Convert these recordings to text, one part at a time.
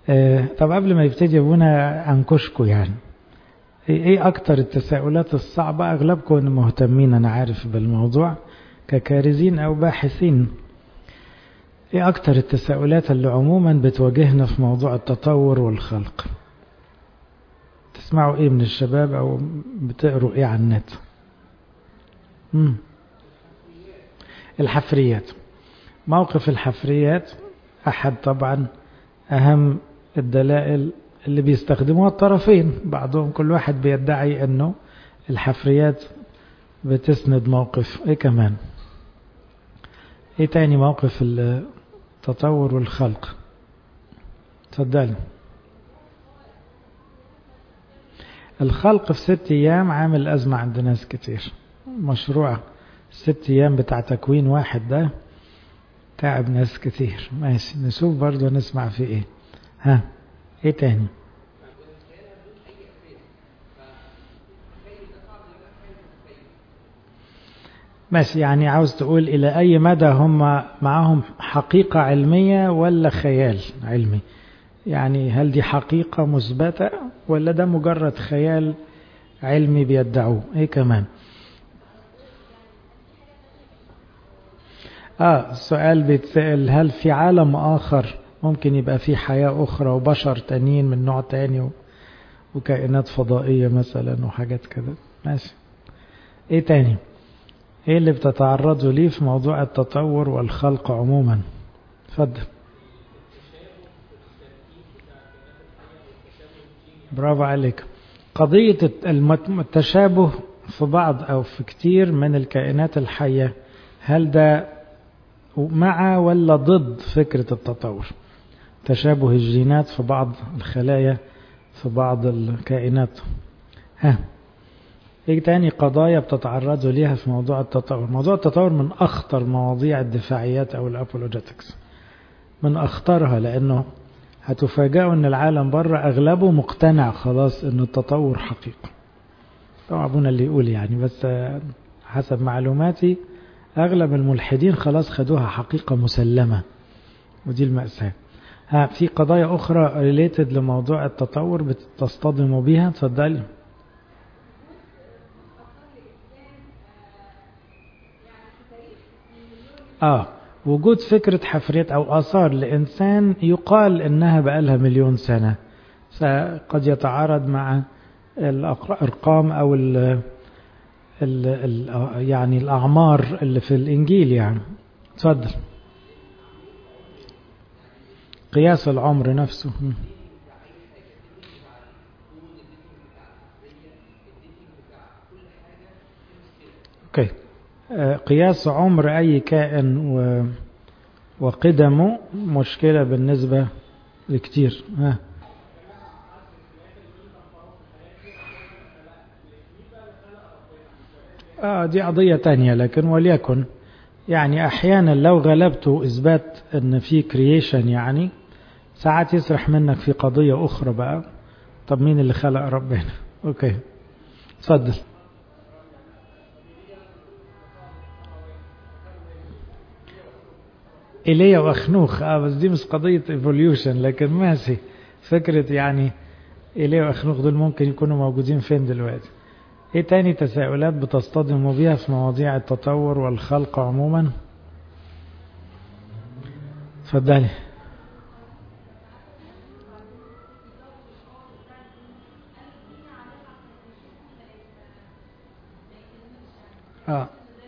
آه طب قبل ما يبتدي ابونا انكشكوا يعني ايه اكتر التساؤلات الصعبة اغلبكم مهتمين انا عارف بالموضوع ككارزين او باحثين ايه اكتر التساؤلات اللي عموما بتواجهنا في موضوع التطور والخلق تسمعوا ايه من الشباب او بتقروا ايه على النت مم. الحفريات موقف الحفريات احد طبعا اهم الدلائل اللي بيستخدموها الطرفين بعضهم كل واحد بيدعي انه الحفريات بتسند موقف ايه كمان ايه تاني موقف التطور والخلق تفضل الخلق في ست ايام عامل ازمة عند ناس كتير مشروع ست ايام بتاع تكوين واحد ده تعب ناس كتير ماشي نشوف برضو نسمع في ايه ها ايه تاني ماشي يعني عاوز تقول إلى أي مدى هم معاهم حقيقة علمية ولا خيال علمي يعني هل دي حقيقة مثبتة ولا ده مجرد خيال علمي بيدعوه ايه كمان اه السؤال بيتسأل هل في عالم آخر ممكن يبقى في حياة أخرى وبشر تانيين من نوع تاني وكائنات فضائية مثلا وحاجات كده ماشي ايه تاني ايه اللي بتتعرضوا ليه في موضوع التطور والخلق عموما اتفضل برافو عليك قضية التشابه في بعض أو في كتير من الكائنات الحية هل ده مع ولا ضد فكرة التطور تشابه الجينات في بعض الخلايا في بعض الكائنات ها ايه تاني قضايا بتتعرضوا ليها في موضوع التطور موضوع التطور من اخطر مواضيع الدفاعيات او الابولوجيتكس من اخطرها لانه هتفاجئوا ان العالم بره اغلبه مقتنع خلاص ان التطور حقيقة طبعا ابونا اللي يقول يعني بس حسب معلوماتي اغلب الملحدين خلاص خدوها حقيقة مسلمة ودي المأساة ها في قضايا اخرى ريليتد لموضوع التطور بتصطدموا بيها اتفضلي اه وجود فكرة حفريات أو آثار لإنسان يقال إنها بقالها مليون سنة قد يتعارض مع الأرقام أو ال ال ال يعني الأعمار اللي في الإنجيل يعني تفضل قياس العمر نفسه اوكي قياس عمر أي كائن و... وقدمه مشكلة بالنسبة لكتير ها. آه دي قضية تانية لكن وليكن يعني أحيانا لو غلبته إثبات أن في كرييشن يعني ساعات يسرح منك في قضية أخرى بقى طب مين اللي خلق ربنا أوكي اتفضل ايليا واخنوخ اه بس دي مش قضية ايفوليوشن لكن ماشي فكرة يعني ايليا واخنوخ دول ممكن يكونوا موجودين فين دلوقتي ايه تاني تساؤلات بتصطدموا بيها في مواضيع التطور والخلق عموما اتفضلي اه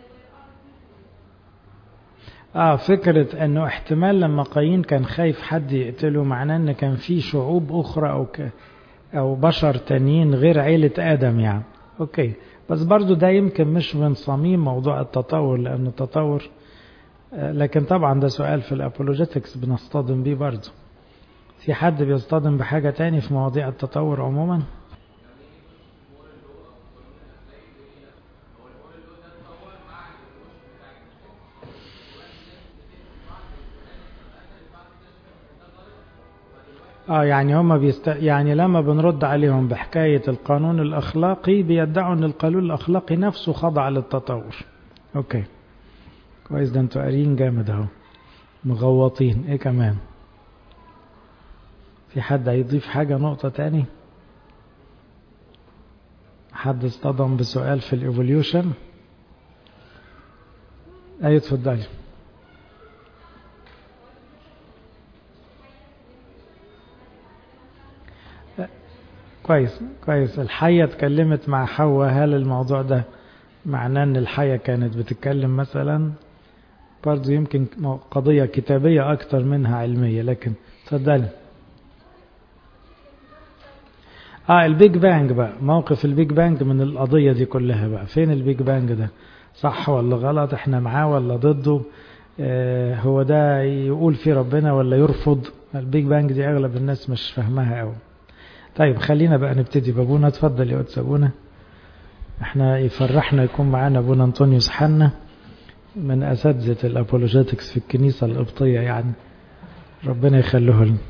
اه فكرة انه احتمال لما قايين كان خايف حد يقتله معناه ان كان في شعوب اخرى او ك او بشر تانيين غير عيلة ادم يعني اوكي بس برضو ده يمكن مش من صميم موضوع التطور لان التطور آه لكن طبعا ده سؤال في الابولوجيتكس بنصطدم بيه برضو في حد بيصطدم بحاجة تاني في مواضيع التطور عموما اه يعني هم بيست... يعني لما بنرد عليهم بحكاية القانون الأخلاقي بيدعوا أن القانون الأخلاقي نفسه خضع للتطور أوكي كويس ده انتوا قاريين جامد اهو مغوطين ايه كمان في حد هيضيف حاجة نقطة تاني حد اصطدم بسؤال في الايفوليوشن ايوه اتفضلي كويس كويس الحية اتكلمت مع حواء هل الموضوع ده معناه ان الحية كانت بتتكلم مثلا برضه يمكن قضية كتابية أكتر منها علمية لكن اتفضلي اه البيج بانج بقى موقف البيج بانج من القضية دي كلها بقى فين البيج بانج ده صح ولا غلط احنا معاه ولا ضده اه هو ده يقول في ربنا ولا يرفض البيج بانج دي اغلب الناس مش فاهماها قوي طيب خلينا بقى نبتدي بابونا اتفضل يا قدس ابونا احنا يفرحنا يكون معانا ابونا انطونيوس حنا من اساتذه الابولوجيتكس في الكنيسه القبطيه يعني ربنا يخليه لنا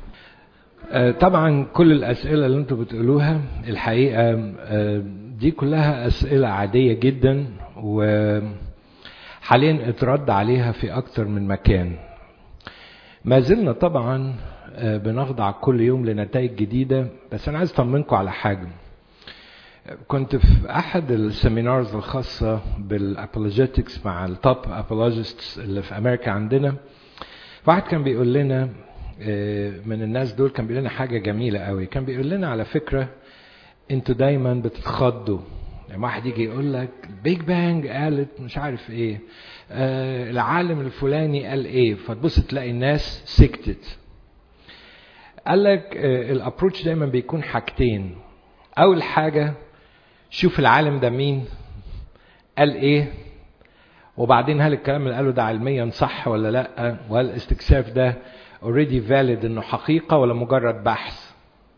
طبعا كل الأسئلة اللي انتوا بتقولوها الحقيقة دي كلها أسئلة عادية جدا وحاليا اترد عليها في أكتر من مكان ما زلنا طبعا بنخضع كل يوم لنتائج جديدة بس أنا عايز أطمنكم على حاجة كنت في أحد السيمينارز الخاصة بالأبولوجيتكس مع التوب أبولوجيستس اللي في أمريكا عندنا واحد كان بيقول لنا من الناس دول كان بيقول لنا حاجه جميله قوي كان بيقول لنا على فكره انتوا دايما بتتخضوا يعني واحد يجي يقول لك بيج بانج قالت مش عارف ايه آه العالم الفلاني قال ايه فتبص تلاقي الناس سكتت قال لك آه الابروتش دايما بيكون حاجتين اول حاجه شوف العالم ده مين قال ايه وبعدين هل الكلام اللي قاله ده علميا صح ولا لا وهل الاستكشاف ده اوريدي فاليد انه حقيقه ولا مجرد بحث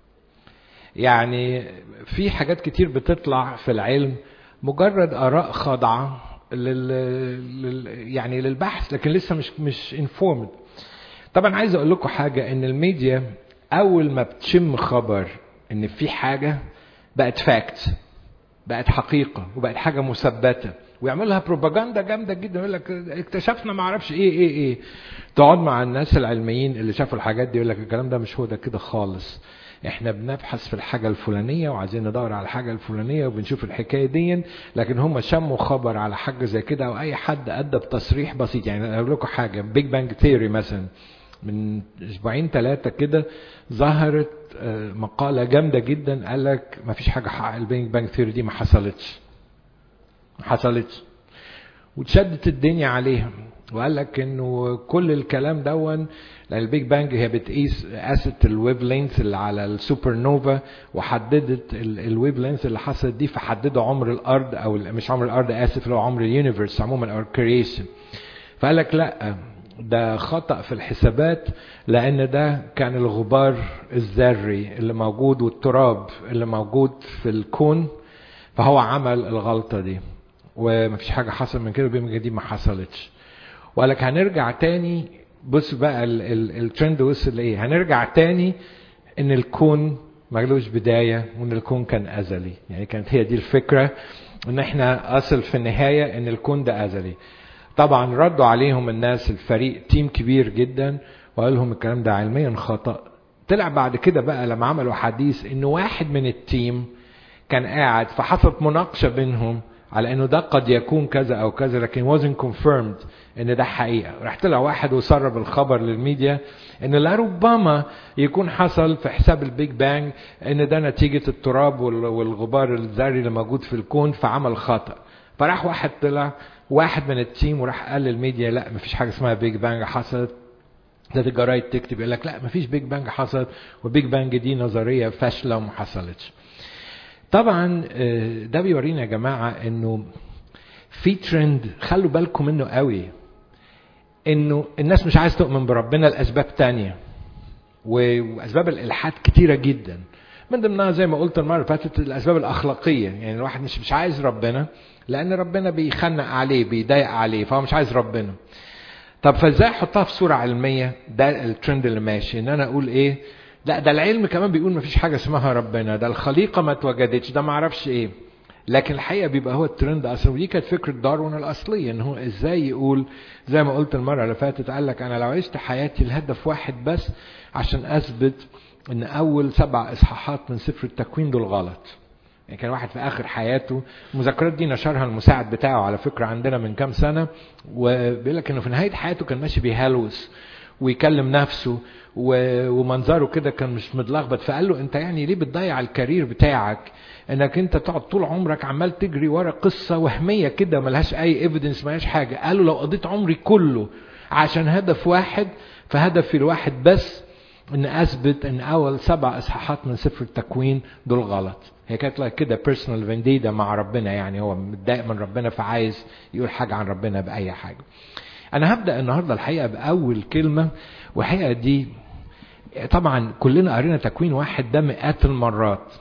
يعني في حاجات كتير بتطلع في العلم مجرد اراء خاضعه لل... لل... يعني للبحث لكن لسه مش مش انفورمد طبعا عايز اقول لكم حاجه ان الميديا اول ما بتشم خبر ان في حاجه بقت فاكت بقت حقيقه وبقت حاجه مثبته ويعملها بروباجندا جامده جدا يقول لك اكتشفنا ما اعرفش ايه ايه ايه تقعد مع الناس العلميين اللي شافوا الحاجات دي يقول لك الكلام ده مش هو ده كده خالص احنا بنبحث في الحاجه الفلانيه وعايزين ندور على الحاجه الفلانيه وبنشوف الحكايه دي لكن هم شموا خبر على حاجه زي كده او اي حد ادى بتصريح بسيط يعني اقول لكم حاجه بيج بانج ثيوري مثلا من اسبوعين ثلاثه كده ظهرت مقاله جامده جدا قال لك ما فيش حاجه حق البيج بانج ثيوري دي ما حصلتش ما حصلتش وتشدت الدنيا عليها وقال لك انه كل الكلام دون لان البيج بانج هي بتقيس قاست الويف لينث اللي على السوبر نوفا وحددت الويف لينث اللي حصلت دي فحددوا عمر الارض او مش عمر الارض اسف اللي هو عمر اليونيفرس عموما او الكرييشن فقال لك لا ده خطأ في الحسابات لأن ده كان الغبار الذري اللي موجود والتراب اللي موجود في الكون فهو عمل الغلطة دي ومفيش حاجة حصل من كده وبيمجا دي ما حصلتش وقال لك هنرجع تاني بص بقى الترند وصل لايه هنرجع تاني ان الكون ملوش بداية وان الكون كان ازلي يعني كانت هي دي الفكرة ان احنا اصل في النهاية ان الكون ده ازلي طبعا ردوا عليهم الناس الفريق تيم كبير جدا وقال لهم الكلام ده علميا خطأ طلع بعد كده بقى لما عملوا حديث ان واحد من التيم كان قاعد فحصلت مناقشة بينهم على انه ده قد يكون كذا او كذا لكن wasn't confirmed ان ده حقيقه راح طلع واحد وسرب الخبر للميديا ان لربما يكون حصل في حساب البيج بانج ان ده نتيجه التراب والغبار الذري اللي موجود في الكون فعمل خطا فراح واحد طلع واحد من التيم وراح قال للميديا لا مفيش حاجه اسمها بيج بانج حصلت ده الجرايد تكتب يقول لك لا مفيش بيج بانج حصلت والبيج بانج دي نظريه فاشله وما حصلتش طبعا ده بيورينا يا جماعه انه في ترند خلوا بالكم منه قوي انه الناس مش عايز تؤمن بربنا لاسباب تانية واسباب الالحاد كتيره جدا من ضمنها زي ما قلت المره اللي فاتت الاسباب الاخلاقيه يعني الواحد مش مش عايز ربنا لان ربنا بيخنق عليه بيضايق عليه فهو مش عايز ربنا طب فازاي احطها في صوره علميه ده الترند اللي ماشي ان انا اقول ايه لا ده العلم كمان بيقول مفيش حاجه اسمها ربنا ده الخليقه ما اتوجدتش ده ما اعرفش ايه لكن الحقيقه بيبقى هو الترند اصلا ودي كانت فكره داروين الاصليه ان هو ازاي يقول زي ما قلت المره اللي فاتت قال لك انا لو عشت حياتي لهدف واحد بس عشان اثبت ان اول سبع اصحاحات من سفر التكوين دول غلط يعني كان واحد في اخر حياته المذكرات دي نشرها المساعد بتاعه على فكره عندنا من كام سنه وبيقول لك انه في نهايه حياته كان ماشي بيهلوس ويكلم نفسه ومنظره كده كان مش متلخبط فقال له انت يعني ليه بتضيع الكارير بتاعك انك انت تقعد طول عمرك عمال تجري ورا قصه وهميه كده ملهاش اي ايفيدنس ملهاش حاجه قال له لو قضيت عمري كله عشان هدف واحد فهدفي الواحد بس ان اثبت ان اول سبع اصحاحات من سفر التكوين دول غلط هي كانت like كده بيرسونال فينديدا مع ربنا يعني هو متضايق من ربنا فعايز يقول حاجه عن ربنا باي حاجه انا هبدا النهارده الحقيقه باول كلمه والحقيقه دي طبعا كلنا قرينا تكوين واحد ده مئات المرات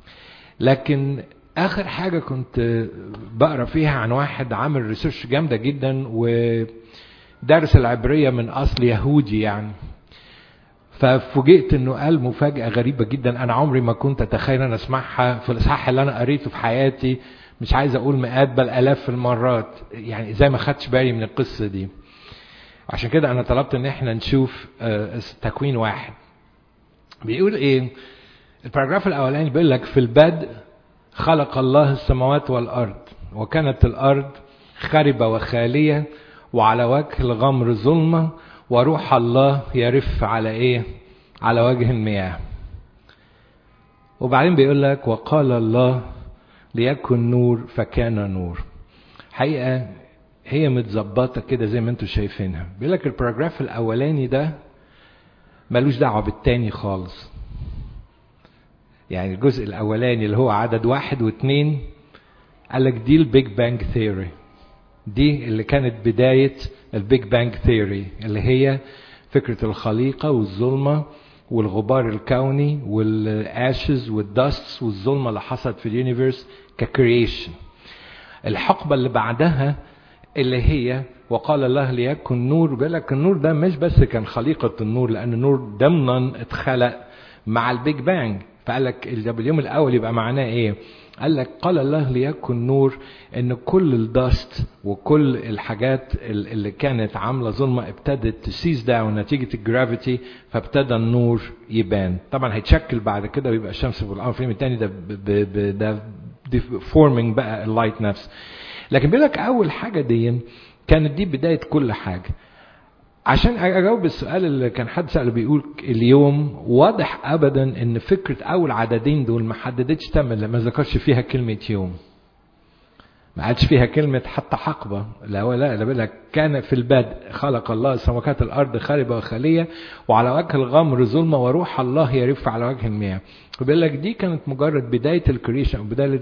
لكن اخر حاجه كنت بقرا فيها عن واحد عامل ريسيرش جامده جدا ودارس العبريه من اصل يهودي يعني ففوجئت انه قال مفاجاه غريبه جدا انا عمري ما كنت اتخيل ان اسمعها في الاصحاح اللي انا قريته في حياتي مش عايز اقول مئات بل الاف المرات يعني زي ما خدتش بالي من القصه دي عشان كده انا طلبت ان احنا نشوف تكوين واحد بيقول ايه الباراجراف الاولاني بيقول لك في البدء خلق الله السماوات والارض وكانت الارض خربه وخاليه وعلى وجه الغمر ظلمه وروح الله يرف على ايه على وجه المياه وبعدين بيقول لك وقال الله ليكن نور فكان نور حقيقه هي متظبطه كده زي ما انتم شايفينها بيقول لك الباراجراف الاولاني ده ملوش دعوه بالتاني خالص يعني الجزء الاولاني اللي هو عدد واحد واثنين قال لك دي البيج بانج ثيوري دي اللي كانت بدايه البيج بانج ثيوري اللي هي فكره الخليقه والظلمه والغبار الكوني والاشز والدستس والظلمه اللي حصلت في اليونيفرس ككرييشن الحقبه اللي بعدها اللي هي وقال الله ليكن نور بيقول لك النور ده مش بس كان خليقه النور لان النور ضمنا اتخلق مع البيج بانج فقال لك اليوم الاول يبقى معناه ايه قال لك قال الله ليكن نور ان كل الدست وكل الحاجات اللي كانت عامله ظلمه ابتدت تسيز داون نتيجه الجرافيتي فابتدى النور يبان طبعا هيتشكل بعد كده ويبقى الشمس في القمر في الثاني ده ده فورمينج بقى اللايت نفسه لكن بيقول لك اول حاجه دي كانت دي بدايه كل حاجه عشان اجاوب السؤال اللي كان حد سأله بيقول اليوم واضح ابدا ان فكره اول عددين دول ما حددتش تمن ما ذكرش فيها كلمه يوم ما قالش فيها كلمة حتى حقبة لا ولا لا بيقول لك كان في البدء خلق الله السماوات الأرض خاربة وخالية وعلى وجه الغمر ظلمة وروح الله يرف على وجه المياه وبيقول لك دي كانت مجرد بداية الكريشن أو بداية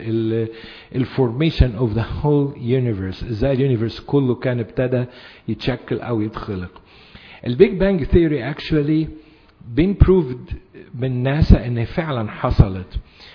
الفورميشن اوف ذا هول يونيفرس ازاي اليونيفرس كله كان ابتدى يتشكل أو يتخلق البيج بانج ثيوري اكشولي بين بروفد من ناسا ان فعلا حصلت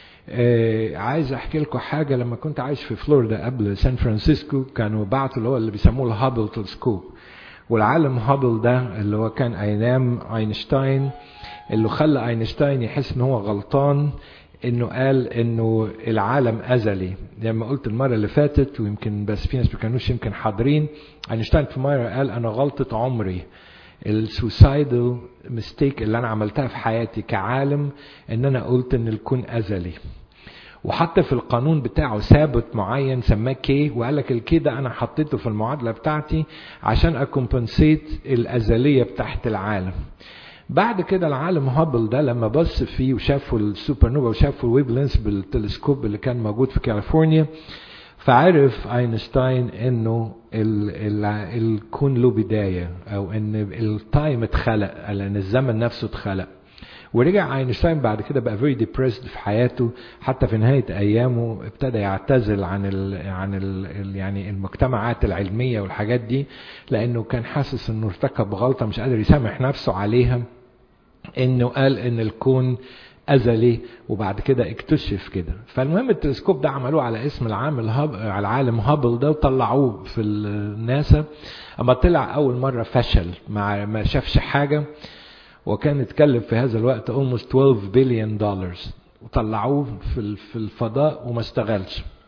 آه عايز احكي لكم حاجه لما كنت عايش في فلوريدا قبل سان فرانسيسكو كانوا بعتوا اللي هو اللي بيسموه الهابل تلسكوب والعالم هابل ده اللي هو كان ايام اينشتاين اللي خلى اينشتاين يحس ان هو غلطان انه قال انه العالم ازلي لما قلت المره اللي فاتت ويمكن بس في ناس ما كانوش يمكن حاضرين اينشتاين في مره قال انا غلطه عمري السوسايدال ميستيك اللي انا عملتها في حياتي كعالم ان انا قلت ان الكون ازلي وحتى في القانون بتاعه ثابت معين سماه كي وقال لك الكي ده انا حطيته في المعادله بتاعتي عشان اكمبنسيت الازليه بتاعت العالم بعد كده العالم هابل ده لما بص فيه وشافوا السوبر نوفا وشافوا الويب لينس بالتلسكوب اللي كان موجود في كاليفورنيا فعرف اينشتاين انه ال ال الكون له بدايه او ان التايم اتخلق لان الزمن نفسه اتخلق ورجع اينشتاين بعد كده بقى فيري ديبريسد في حياته حتى في نهايه ايامه ابتدى يعتزل عن ال عن ال يعني المجتمعات العلميه والحاجات دي لانه كان حاسس انه ارتكب غلطه مش قادر يسامح نفسه عليها انه قال ان الكون ازلي وبعد كده اكتشف كده فالمهم التلسكوب ده عملوه على اسم العامل هاب على العالم هابل ده وطلعوه في الناسا اما طلع اول مره فشل مع ما شافش حاجه وكان اتكلف في هذا الوقت almost 12 بليون دولار وطلعوه في في الفضاء وما اشتغلش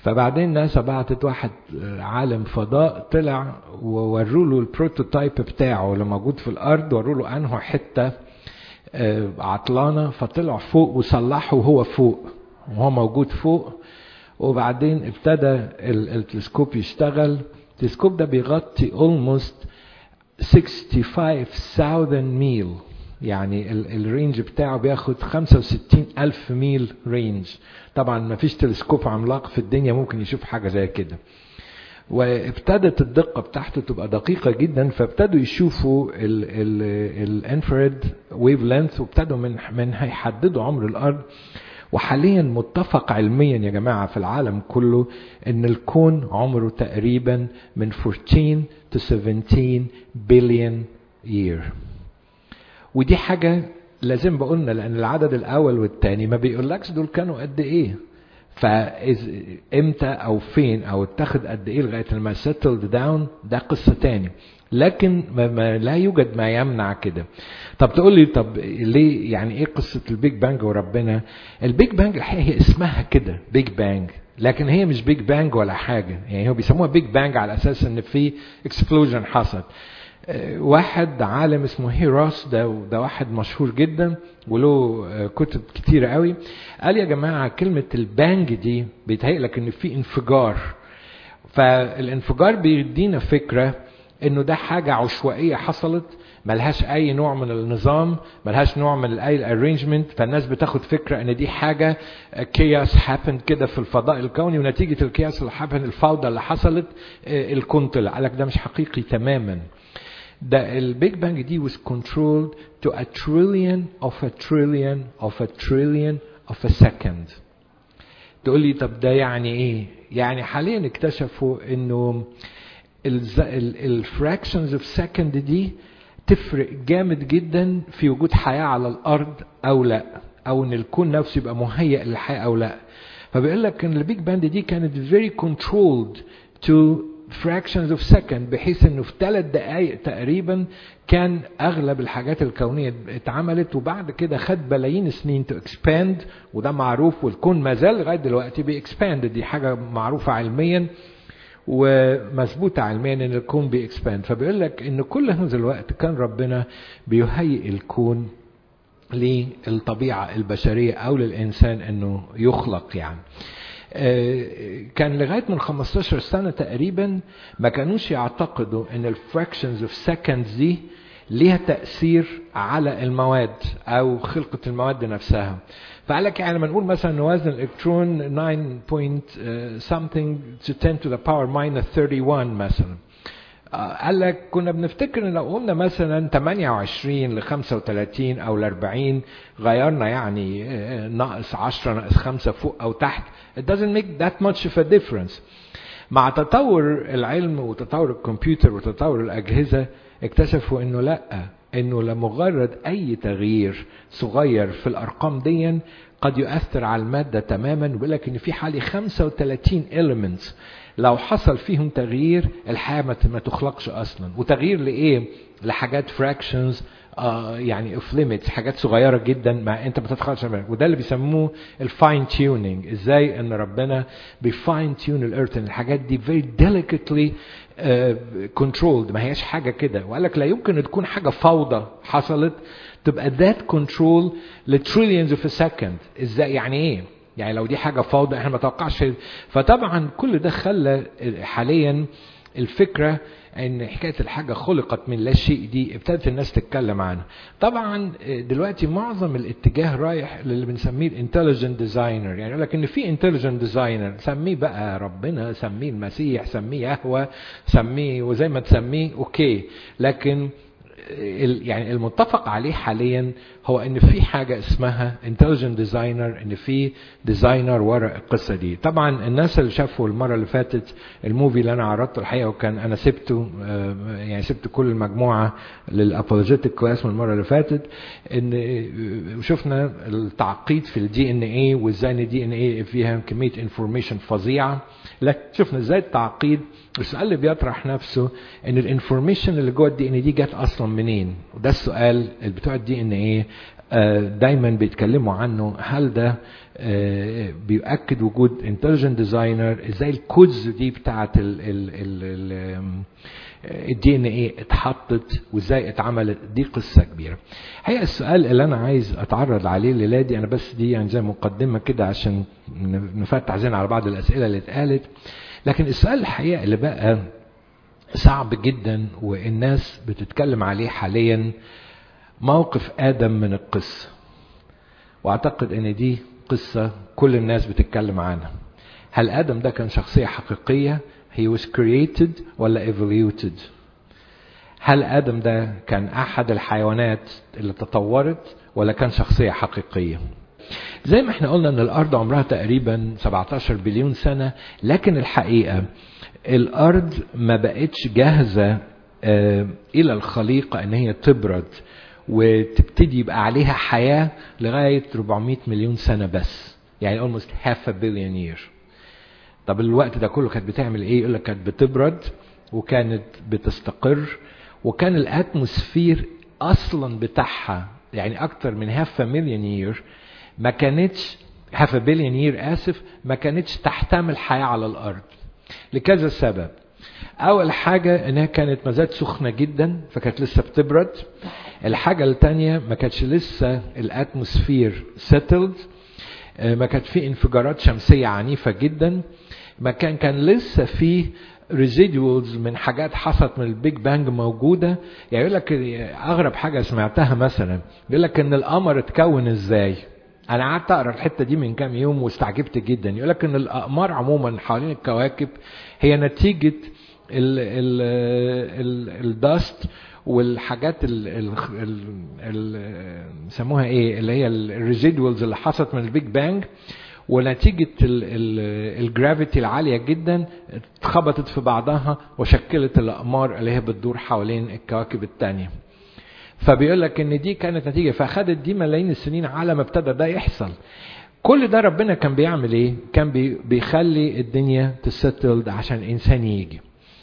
فبعدين ناسا بعتت واحد عالم فضاء طلع ووروا له البروتوتايب بتاعه اللي موجود في الارض وروا له انه حته عطلانه فطلع فوق وصلحه وهو فوق وهو موجود فوق وبعدين ابتدى التلسكوب يشتغل التلسكوب ده بيغطي almost 65,000 ميل يعني الرينج بتاعه بياخد 65 ألف ميل رينج طبعا ما فيش تلسكوب عملاق في الدنيا ممكن يشوف حاجة زي كده وابتدت الدقة بتاعته تبقى دقيقة جدا فابتدوا يشوفوا الانفراد ويف لينث وابتدوا من من هيحددوا عمر الارض وحاليا متفق علميا يا جماعة في العالم كله ان الكون عمره تقريبا من 14 to 17 بليون year ودي حاجة لازم بقولنا لأن العدد الأول والثاني ما بيقولكش دول كانوا قد إيه فإمتى أو فين أو اتخذ قد إيه لغاية لما settled داون ده قصة تاني لكن ما, ما لا يوجد ما يمنع كده طب تقول لي طب ليه يعني ايه قصة البيج بانج وربنا البيج بانج الحقيقة هي اسمها كده بيج بانج لكن هي مش بيج بانج ولا حاجة يعني هو بيسموها بيج بانج على اساس ان في اكسبلوجن حصل واحد عالم اسمه هيروس ده ده واحد مشهور جدا وله كتب كتيره قوي قال يا جماعه كلمه البانج دي بيتهيأ لك ان في انفجار فالانفجار بيدينا فكره انه ده حاجه عشوائيه حصلت ملهاش اي نوع من النظام ملهاش نوع من اي ارينجمنت فالناس بتاخد فكره ان دي حاجه كياس هابن كده في الفضاء الكوني ونتيجه الكياس اللي هابن الفوضى اللي حصلت الكون طلع قال لك ده مش حقيقي تماما ده البيج بانج دي was controlled to a trillion of a trillion of a trillion of a second تقول لي طب ده يعني ايه يعني حاليا اكتشفوا انه الفراكشنز اوف سكند دي تفرق جامد جدا في وجود حياة على الأرض أو لا أو إن الكون نفسه يبقى مهيئ للحياة أو لا فبيقول لك إن البيج باند دي كانت very controlled to fractions of second بحيث انه في ثلاث دقائق تقريبا كان اغلب الحاجات الكونيه اتعملت وبعد كده خد بلايين سنين تو اكسباند وده معروف والكون ما زال لغايه دلوقتي بيكسباند دي حاجه معروفه علميا ومثبوتة علميا ان الكون بيكسباند فبيقول لك ان كل هذا الوقت كان ربنا بيهيئ الكون للطبيعة البشرية او للانسان انه يخلق يعني كان لغايه من 15 سنه تقريبا ما كانوش يعتقدوا ان الفراكشنز اوف سكندز دي ليها تاثير على المواد او خلقه المواد نفسها فقال لك يعني لما نقول مثلا وزن الالكترون 9 point something to 10 to the power minus 31 مثلا قال لك كنا بنفتكر ان لو قلنا مثلا 28 ل 35 او ل 40 غيرنا يعني ناقص 10 ناقص 5 فوق او تحت it doesn't make that much of a difference مع تطور العلم وتطور الكمبيوتر وتطور الاجهزه اكتشفوا انه لا انه لمجرد اي تغيير صغير في الارقام دي قد يؤثر على الماده تماما ويقول لك ان في حوالي 35 elements لو حصل فيهم تغيير الحياه ما تخلقش اصلا وتغيير لايه لحاجات فراكشنز آه يعني اوف ليميتس حاجات صغيره جدا ما انت ما تتخيلش وده اللي بيسموه الفاين تيونينج ازاي ان ربنا بيفاين تيون الارث ان الحاجات دي فيري ديليكتلي كنترولد ما هياش حاجه كده وقال لك لا يمكن تكون حاجه فوضى حصلت تبقى ذات كنترول لتريليونز اوف سكند ازاي يعني ايه يعني لو دي حاجه فوضى احنا ما توقعش فطبعا كل ده خلى حاليا الفكره ان حكايه الحاجه خلقت من لا شيء دي ابتدت الناس تتكلم عنها طبعا دلوقتي معظم الاتجاه رايح للي بنسميه الانتليجنت ديزاينر يعني يقول لك ان في انتليجنت ديزاينر سميه بقى ربنا سميه المسيح سميه يهوى سميه وزي ما تسميه اوكي لكن يعني المتفق عليه حاليا هو ان في حاجه اسمها انتليجنت ديزاينر ان في ديزاينر ورا القصه دي طبعا الناس اللي شافوا المره اللي فاتت الموفي اللي انا عرضته الحقيقه وكان انا سبته يعني سبت كل المجموعه للابولوجيتك كلاس من المره اللي فاتت ان شفنا التعقيد في الدي ان اي وازاي ان الدي ان اي فيها كميه انفورميشن فظيعه لكن شفنا ازاي التعقيد السؤال اللي بيطرح نفسه ان الانفورميشن اللي جوه الدي ان دي جت اصلا منين وده السؤال اللي بتوع الدي ان ايه دايما بيتكلموا عنه هل ده آه، بيؤكد وجود انتليجنت ديزاينر ازاي الكودز دي بتاعت الدي ان ايه اتحطت وازاي اتعملت دي قصه كبيره هي السؤال اللي انا عايز اتعرض عليه الليله دي انا بس دي يعني زي مقدمه كده عشان نفتح ذهن على بعض الاسئله اللي اتقالت لكن السؤال الحقيقه اللي بقى صعب جدا والناس بتتكلم عليه حاليا موقف ادم من القصه واعتقد ان دي قصه كل الناس بتتكلم عنها هل ادم ده كان شخصيه حقيقيه he was created ولا evoluted هل ادم ده كان احد الحيوانات اللي تطورت ولا كان شخصيه حقيقيه زي ما احنا قلنا ان الارض عمرها تقريبا 17 بليون سنه لكن الحقيقه الارض ما بقتش جاهزه آه، الى الخليقه ان هي تبرد وتبتدي يبقى عليها حياه لغايه 400 مليون سنه بس يعني almost half a billion year طب الوقت ده كله كانت بتعمل ايه يقول لك كانت بتبرد وكانت بتستقر وكان الاتموسفير اصلا بتاعها يعني اكتر من هاف مليون يير ما كانتش هاف بليون يير اسف ما كانتش تحتمل حياه على الارض لكذا سبب اول حاجه انها كانت ما زالت سخنه جدا فكانت لسه بتبرد الحاجه الثانيه ما كانتش لسه الاتموسفير سيتلد ما كانت في انفجارات شمسيه عنيفه جدا ما كان كان لسه في ريزيدوالز من حاجات حصلت من البيج بانج موجوده يعني يقول لك اغرب حاجه سمعتها مثلا يقول لك ان القمر اتكون ازاي انا قعدت اقرا الحته دي من كام يوم واستعجبت جدا يقول لك ان الاقمار عموما حوالين الكواكب هي نتيجه ال ال ال الدست والحاجات ال ال ال سموها ايه اللي هي الريزيدوالز اللي حصلت من البيج بانج ونتيجة الجرافيتي العالية جدا اتخبطت في بعضها وشكلت الأقمار اللي هي بتدور حوالين الكواكب التانية فبيقول لك ان دي كانت نتيجة فاخدت دي ملايين السنين على ما ابتدى ده يحصل كل ده ربنا كان بيعمل ايه كان بي بيخلي الدنيا تستلد عشان الانسان يجي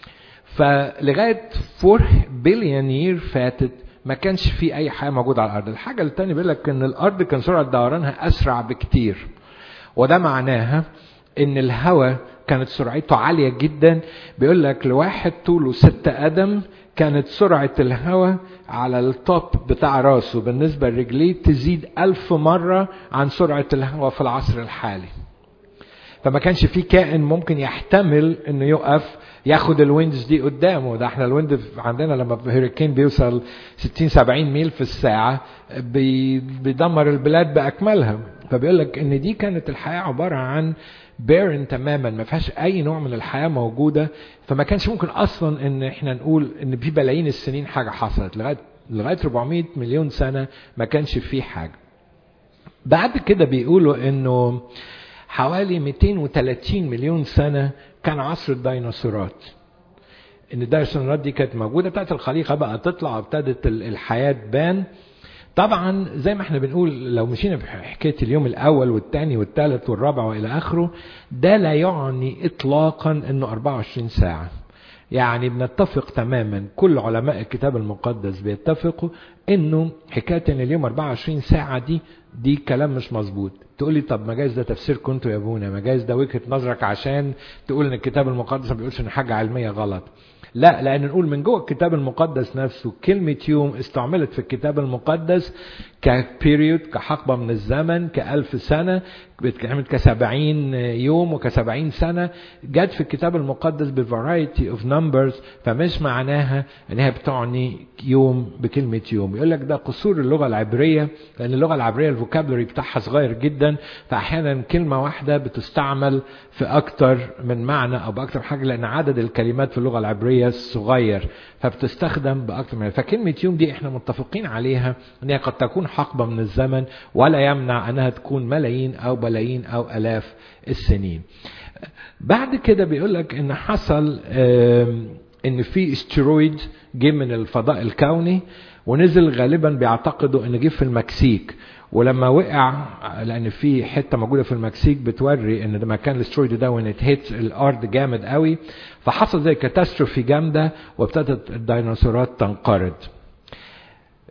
فلغاية 4 بليون يير فاتت ما كانش في اي حياه موجوده على الارض الحاجه الثانيه بيقول لك ان الارض كان سرعه دورانها اسرع بكتير وده معناها ان الهواء كانت سرعته عالية جدا بيقول لك لواحد طوله ستة قدم كانت سرعة الهواء على التوب بتاع راسه بالنسبة لرجليه تزيد ألف مرة عن سرعة الهواء في العصر الحالي فما كانش في كائن ممكن يحتمل انه يقف ياخد الويندز دي قدامه ده احنا الويند عندنا لما هيريكين بيوصل 60 70 ميل في الساعه بيدمر البلاد باكملها فبيقول لك ان دي كانت الحياه عباره عن بيرن تماما ما فيهاش اي نوع من الحياه موجوده فما كانش ممكن اصلا ان احنا نقول ان في بلايين السنين حاجه حصلت لغايه لغايه 400 مليون سنه ما كانش في حاجه بعد كده بيقولوا انه حوالي 230 مليون سنة كان عصر الديناصورات ان الديناصورات دي كانت موجودة بتاعت الخليقة بقى تطلع وابتدت الحياة تبان طبعا زي ما احنا بنقول لو مشينا في حكاية اليوم الأول والثاني والثالث والرابع وإلى آخره ده لا يعني إطلاقا إنه 24 ساعة يعني بنتفق تماما كل علماء الكتاب المقدس بيتفقوا انه حكايه ان اليوم 24 ساعه دي دي كلام مش مظبوط تقول لي طب ما جايز ده تفسيركم انتوا يا ابونا ما جايز ده وجهه نظرك عشان تقول ان الكتاب المقدس ما بيقولش ان حاجه علميه غلط لا لان نقول من جوه الكتاب المقدس نفسه كلمه يوم استعملت في الكتاب المقدس كبيريود كحقبه من الزمن كألف سنه بتتعمل كسبعين يوم وكسبعين سنه جت في الكتاب المقدس بفرايتي اوف نمبرز فمش معناها انها بتعني يوم بكلمه يوم يقول لك ده قصور اللغه العبريه لان اللغه العبريه الفوكابلري بتاعها صغير جدا فاحيانا كلمه واحده بتستعمل في اكتر من معنى او باكتر حاجه لان عدد الكلمات في اللغه العبريه صغير فبتستخدم باكتر من فكلمه يوم دي احنا متفقين عليها انها قد تكون حقبه من الزمن ولا يمنع انها تكون ملايين او بلايين او الاف السنين بعد كده بيقول لك ان حصل ان في استرويد جه من الفضاء الكوني ونزل غالبا بيعتقدوا ان جه في المكسيك ولما وقع لان في حته موجوده في المكسيك بتوري ان ده مكان الاسترويد ده وان هيت الارض جامد قوي فحصل زي كاتاستروفي جامده وابتدت الديناصورات تنقرض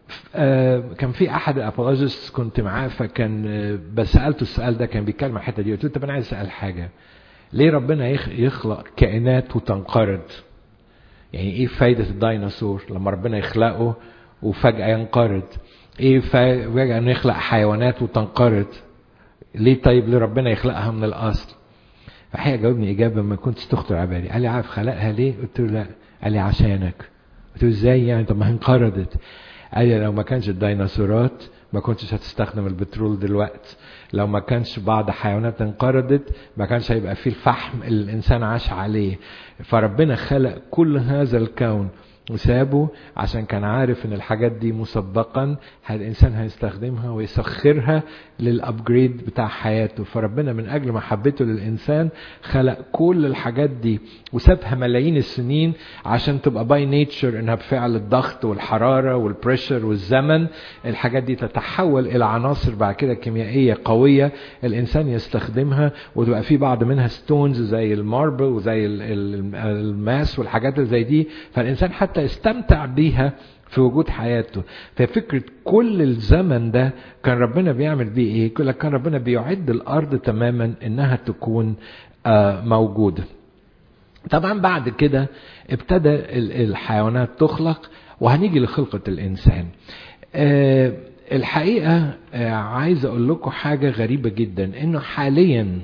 كان في احد الابولوجيست كنت معاه فكان بسالته السؤال ده كان بيتكلم عن الحته دي قلت له طب انا عايز اسال حاجه ليه ربنا يخلق كائنات وتنقرض يعني ايه فايده الديناصور لما ربنا يخلقه وفجاه ينقرض ايه فجاه انه يخلق حيوانات وتنقرض ليه طيب ليه ربنا يخلقها من الاصل فحقيقه جاوبني اجابه ما كنتش تخطر على بالي قال لي عارف خلقها ليه قلت له لا قال لي عشانك قلت له ازاي يعني طب ما هي انقرضت قال لي لو ما كانش الديناصورات ما كنتش هتستخدم البترول دلوقتي لو ما كانش بعض حيوانات انقرضت ما كانش هيبقى فيه الفحم اللي الانسان عاش عليه فربنا خلق كل هذا الكون وسابه عشان كان عارف ان الحاجات دي مسبقا الانسان هيستخدمها ويسخرها للابجريد بتاع حياته فربنا من اجل محبته للانسان خلق كل الحاجات دي وسابها ملايين السنين عشان تبقى باي نيتشر انها بفعل الضغط والحراره والبريشر والزمن الحاجات دي تتحول الى عناصر بعد كده كيميائيه قويه الانسان يستخدمها وتبقى في بعض منها ستونز زي الماربل وزي الماس والحاجات اللي زي دي فالانسان حتى يستمتع بيها في وجود حياته ففكرة كل الزمن ده كان ربنا بيعمل بيه ايه كل كان ربنا بيعد الارض تماما انها تكون آه موجودة طبعا بعد كده ابتدى الحيوانات تخلق وهنيجي لخلقة الانسان آه الحقيقة آه عايز اقول لكم حاجة غريبة جدا انه حاليا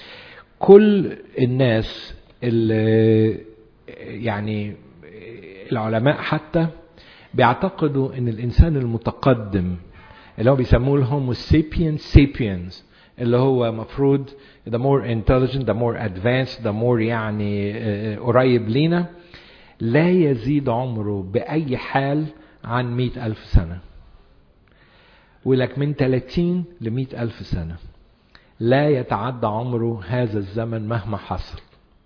كل الناس اللي يعني العلماء حتى بيعتقدوا ان الانسان المتقدم اللي هو بيسموه الهومو سيبيان سيبيانز اللي هو مفروض the more intelligent the more advanced the more يعني قريب لينا لا يزيد عمره بأي حال عن مئة ألف سنة ولك من 30 ل ألف سنة لا يتعدى عمره هذا الزمن مهما حصل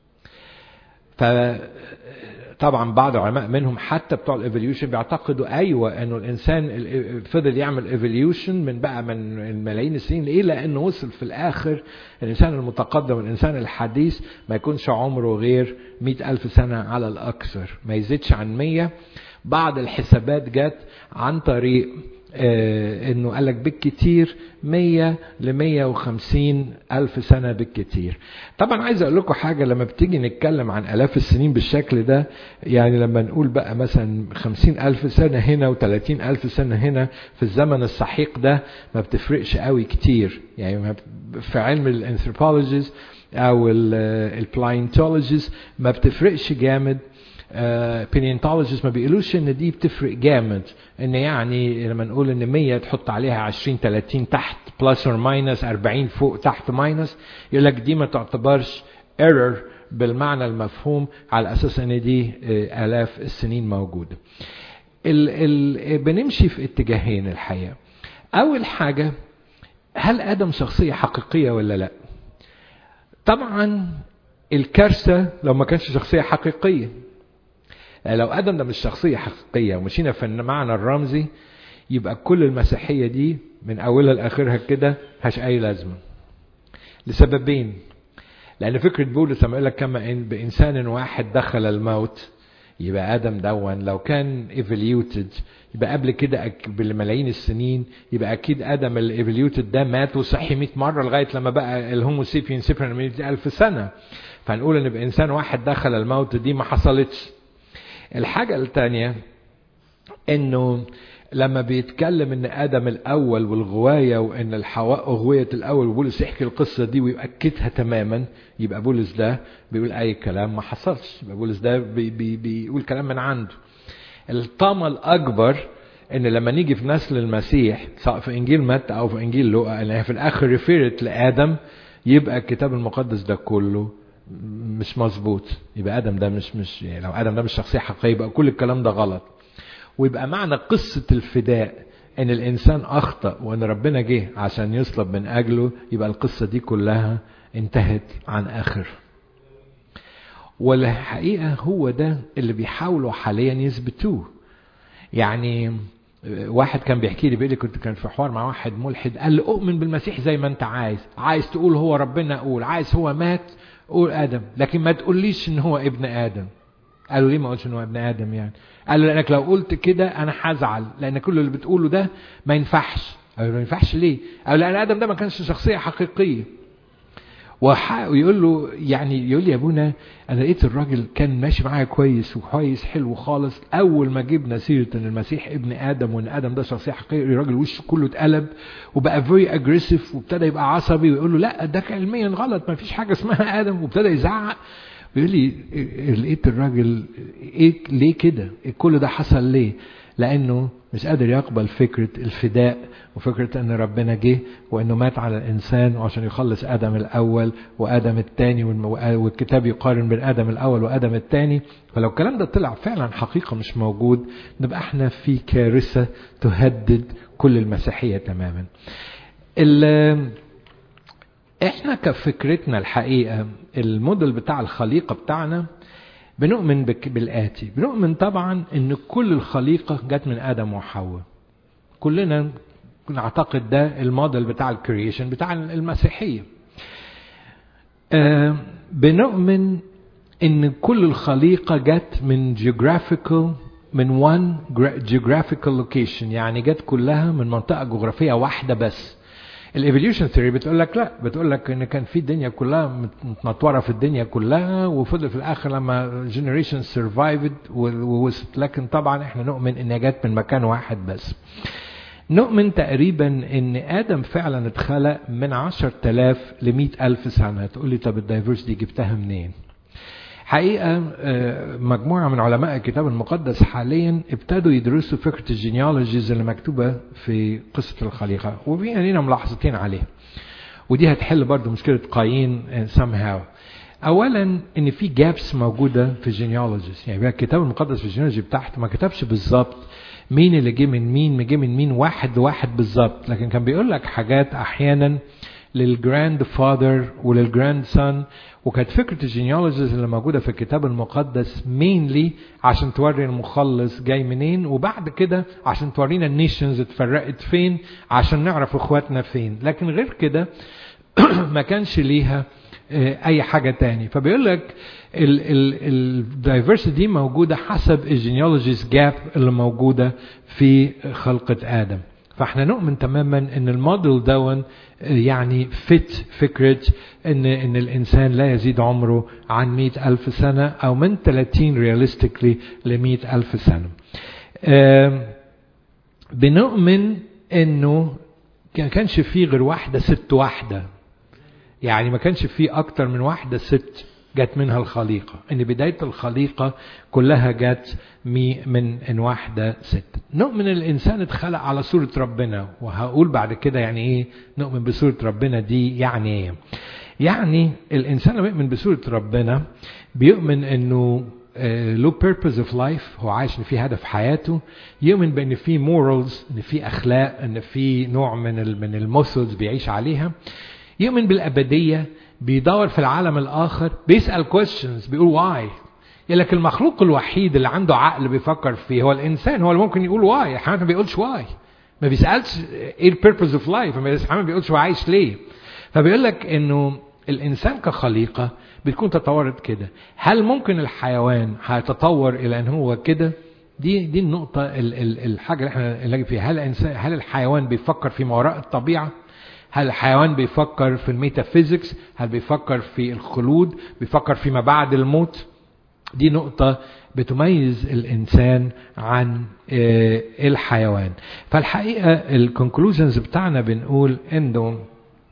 فطبعا بعض العلماء منهم حتى بتوع الايفوليوشن بيعتقدوا ايوه انه الانسان فضل يعمل ايفوليوشن من بقى من ملايين السنين ليه؟ لانه وصل في الاخر الانسان المتقدم والانسان الحديث ما يكونش عمره غير مئة ألف سنة على الأكثر ما يزيدش عن مية بعض الحسابات جت عن طريق آه انه قالك بالكتير 100 ل 150 الف سنه بالكتير طبعا عايز اقول لكم حاجه لما بتيجي نتكلم عن الاف السنين بالشكل ده يعني لما نقول بقى مثلا 50 الف سنه هنا و30 الف سنه هنا في الزمن السحيق ده ما بتفرقش قوي كتير يعني في علم الانثروبولوجيز او البلاينتولوجيز ما بتفرقش جامد بينينتولوجيست ما بيقولوش ان دي بتفرق جامد ان يعني لما نقول ان 100 تحط عليها 20 30 تحت بلس اور ماينس 40 فوق تحت ماينس يقول لك دي ما تعتبرش ايرور بالمعنى المفهوم على اساس ان دي الاف السنين موجوده. ال ال بنمشي في اتجاهين الحقيقه. اول حاجه هل ادم شخصيه حقيقيه ولا لا؟ طبعا الكارثه لو ما كانش شخصيه حقيقيه لو ادم ده مش شخصيه حقيقيه ومشينا في المعنى الرمزي يبقى كل المسيحيه دي من اولها لاخرها كده هاش اي لازمه لسببين لان فكره بولس لما يقول لك كما ان بانسان واحد دخل الموت يبقى ادم دون لو كان ايفوليوتد يبقى قبل كده بملايين السنين يبقى اكيد ادم الايفوليوتد ده مات وصحي 100 مره لغايه لما بقى الهومو سيبيان سيبيان من ألف سنه فنقول ان بانسان واحد دخل الموت دي ما حصلتش الحاجة الثانية انه لما بيتكلم ان ادم الاول والغوايه وان الحواء اغويه الاول وبولس يحكي القصه دي ويؤكدها تماما يبقى بولس ده بيقول اي كلام ما حصلش يبقى بولس ده بي بي بيقول كلام من عنده الطامه الاكبر ان لما نيجي في نسل المسيح سواء في انجيل متى او في انجيل لوقا ان هي في الاخر ريفيرت لادم يبقى الكتاب المقدس ده كله مش مظبوط يبقى ادم ده مش مش يعني لو ادم ده مش شخصيه حقيقيه يبقى كل الكلام ده غلط ويبقى معنى قصه الفداء ان الانسان اخطا وان ربنا جه عشان يصلب من اجله يبقى القصه دي كلها انتهت عن اخر والحقيقه هو ده اللي بيحاولوا حاليا يثبتوه يعني واحد كان بيحكي لي بيقول لي كنت كان في حوار مع واحد ملحد قال لي اؤمن بالمسيح زي ما انت عايز عايز تقول هو ربنا قول عايز هو مات قول ادم لكن ما تقوليش ان هو ابن ادم قالوا ليه ما قلتش انه ابن ادم يعني قالوا لانك لو قلت كده انا هزعل لان كل اللي بتقوله ده ما ينفعش قالوا ما ينفعش ليه قالوا لان ادم ده ما كانش شخصيه حقيقيه وح- ويقول له يعني يقول لي يا ابونا انا لقيت الراجل كان ماشي معايا كويس وكويس حلو خالص اول ما جبنا سيره ان المسيح ابن ادم وان ادم ده شخصيه حقيقيه الراجل وشه كله اتقلب وبقى فيري اجريسيف وابتدى يبقى عصبي ويقول له لا ده علميا غلط ما فيش حاجه اسمها ادم وابتدى يزعق بيقول لي إيه- لقيت الراجل ايه ليه كده كل ده حصل ليه لانه مش قادر يقبل فكره الفداء وفكره ان ربنا جه وانه مات على الانسان وعشان يخلص ادم الاول وادم الثاني والكتاب يقارن بين ادم الاول وادم الثاني فلو الكلام ده طلع فعلا حقيقه مش موجود نبقى احنا في كارثه تهدد كل المسيحيه تماما ال- احنا كفكرتنا الحقيقه الموديل بتاع الخليقه بتاعنا بنؤمن بك بالآتي بنؤمن طبعا ان كل الخليقة جت من آدم وحواء كلنا نعتقد ده الموديل بتاع الكرييشن بتاع المسيحية آه بنؤمن ان كل الخليقة جت من geographical من one geographical location يعني جت كلها من منطقة جغرافية واحدة بس الايفوليوشن ثيوري بتقول لك لا بتقول لك ان كان في الدنيا كلها متنطوره في الدنيا كلها وفضل في الاخر لما جنريشن سرفايفد ووصلت لكن طبعا احنا نؤمن انها جت من مكان واحد بس نؤمن تقريبا ان ادم فعلا اتخلق من 10000 ل 100000 سنه تقول لي طب الدايفرسيتي جبتها منين حقيقة مجموعة من علماء الكتاب المقدس حاليا ابتدوا يدرسوا فكرة الجينيولوجيز اللي مكتوبة في قصة الخليقة وفي لنا ملاحظتين عليها ودي هتحل برضو مشكلة قايين somehow اولا ان في جابس موجودة في الجينيولوجيز يعني الكتاب المقدس في الجينيولوجي بتاعته ما كتبش بالظبط مين اللي جه من مين جه من مين واحد واحد بالظبط لكن كان بيقول لك حاجات احيانا للجراند فاذر وللجراند سون وكانت فكرة الجينيولوجيز اللي موجودة في الكتاب المقدس مينلي عشان توري المخلص جاي منين وبعد كده عشان تورينا النيشنز اتفرقت فين عشان نعرف اخواتنا فين لكن غير كده ما كانش ليها اي حاجة تاني فبيقول لك الدايفرسيتي دي موجودة حسب الجينيولوجيز جاب اللي موجودة في خلقة آدم فاحنا نؤمن تماما ان الموديل دون يعني فت فكرة ان ان الانسان لا يزيد عمره عن مئة الف سنة او من 30 رياليستيكلي لمئة الف سنة بنؤمن انه ما كانش فيه غير واحدة ست واحدة يعني ما كانش فيه اكتر من واحدة ست جت منها الخليقة ان بداية الخليقة كلها جت من ان واحدة ست نؤمن الانسان اتخلق على صورة ربنا وهقول بعد كده يعني ايه نؤمن بصورة ربنا دي يعني ايه يعني الانسان لما يؤمن بصورة ربنا بيؤمن انه له purpose of life هو عايش ان في هدف حياته يؤمن بان في morals ان في اخلاق ان في نوع من ال من الموثودز بيعيش عليها يؤمن بالابديه بيدور في العالم الاخر بيسال questions بيقول واي يقول لك المخلوق الوحيد اللي عنده عقل بيفكر فيه هو الانسان هو اللي ممكن يقول واي حماد ما بيقولش واي ما بيسالش ايه البيربز اوف لايف حماد ما بيقولش هو عايش ليه فبيقول لك انه الانسان كخليقه بتكون تطورت كده هل ممكن الحيوان هيتطور الى ان هو كده دي دي النقطة ال ال الحاجة اللي احنا نلاقي فيها هل الانسان هل الحيوان بيفكر في ما وراء الطبيعة؟ هل الحيوان بيفكر في الميتافيزيكس هل بيفكر في الخلود بيفكر فيما بعد الموت دي نقطة بتميز الإنسان عن الحيوان فالحقيقة الكونكلوجنز بتاعنا بنقول إنه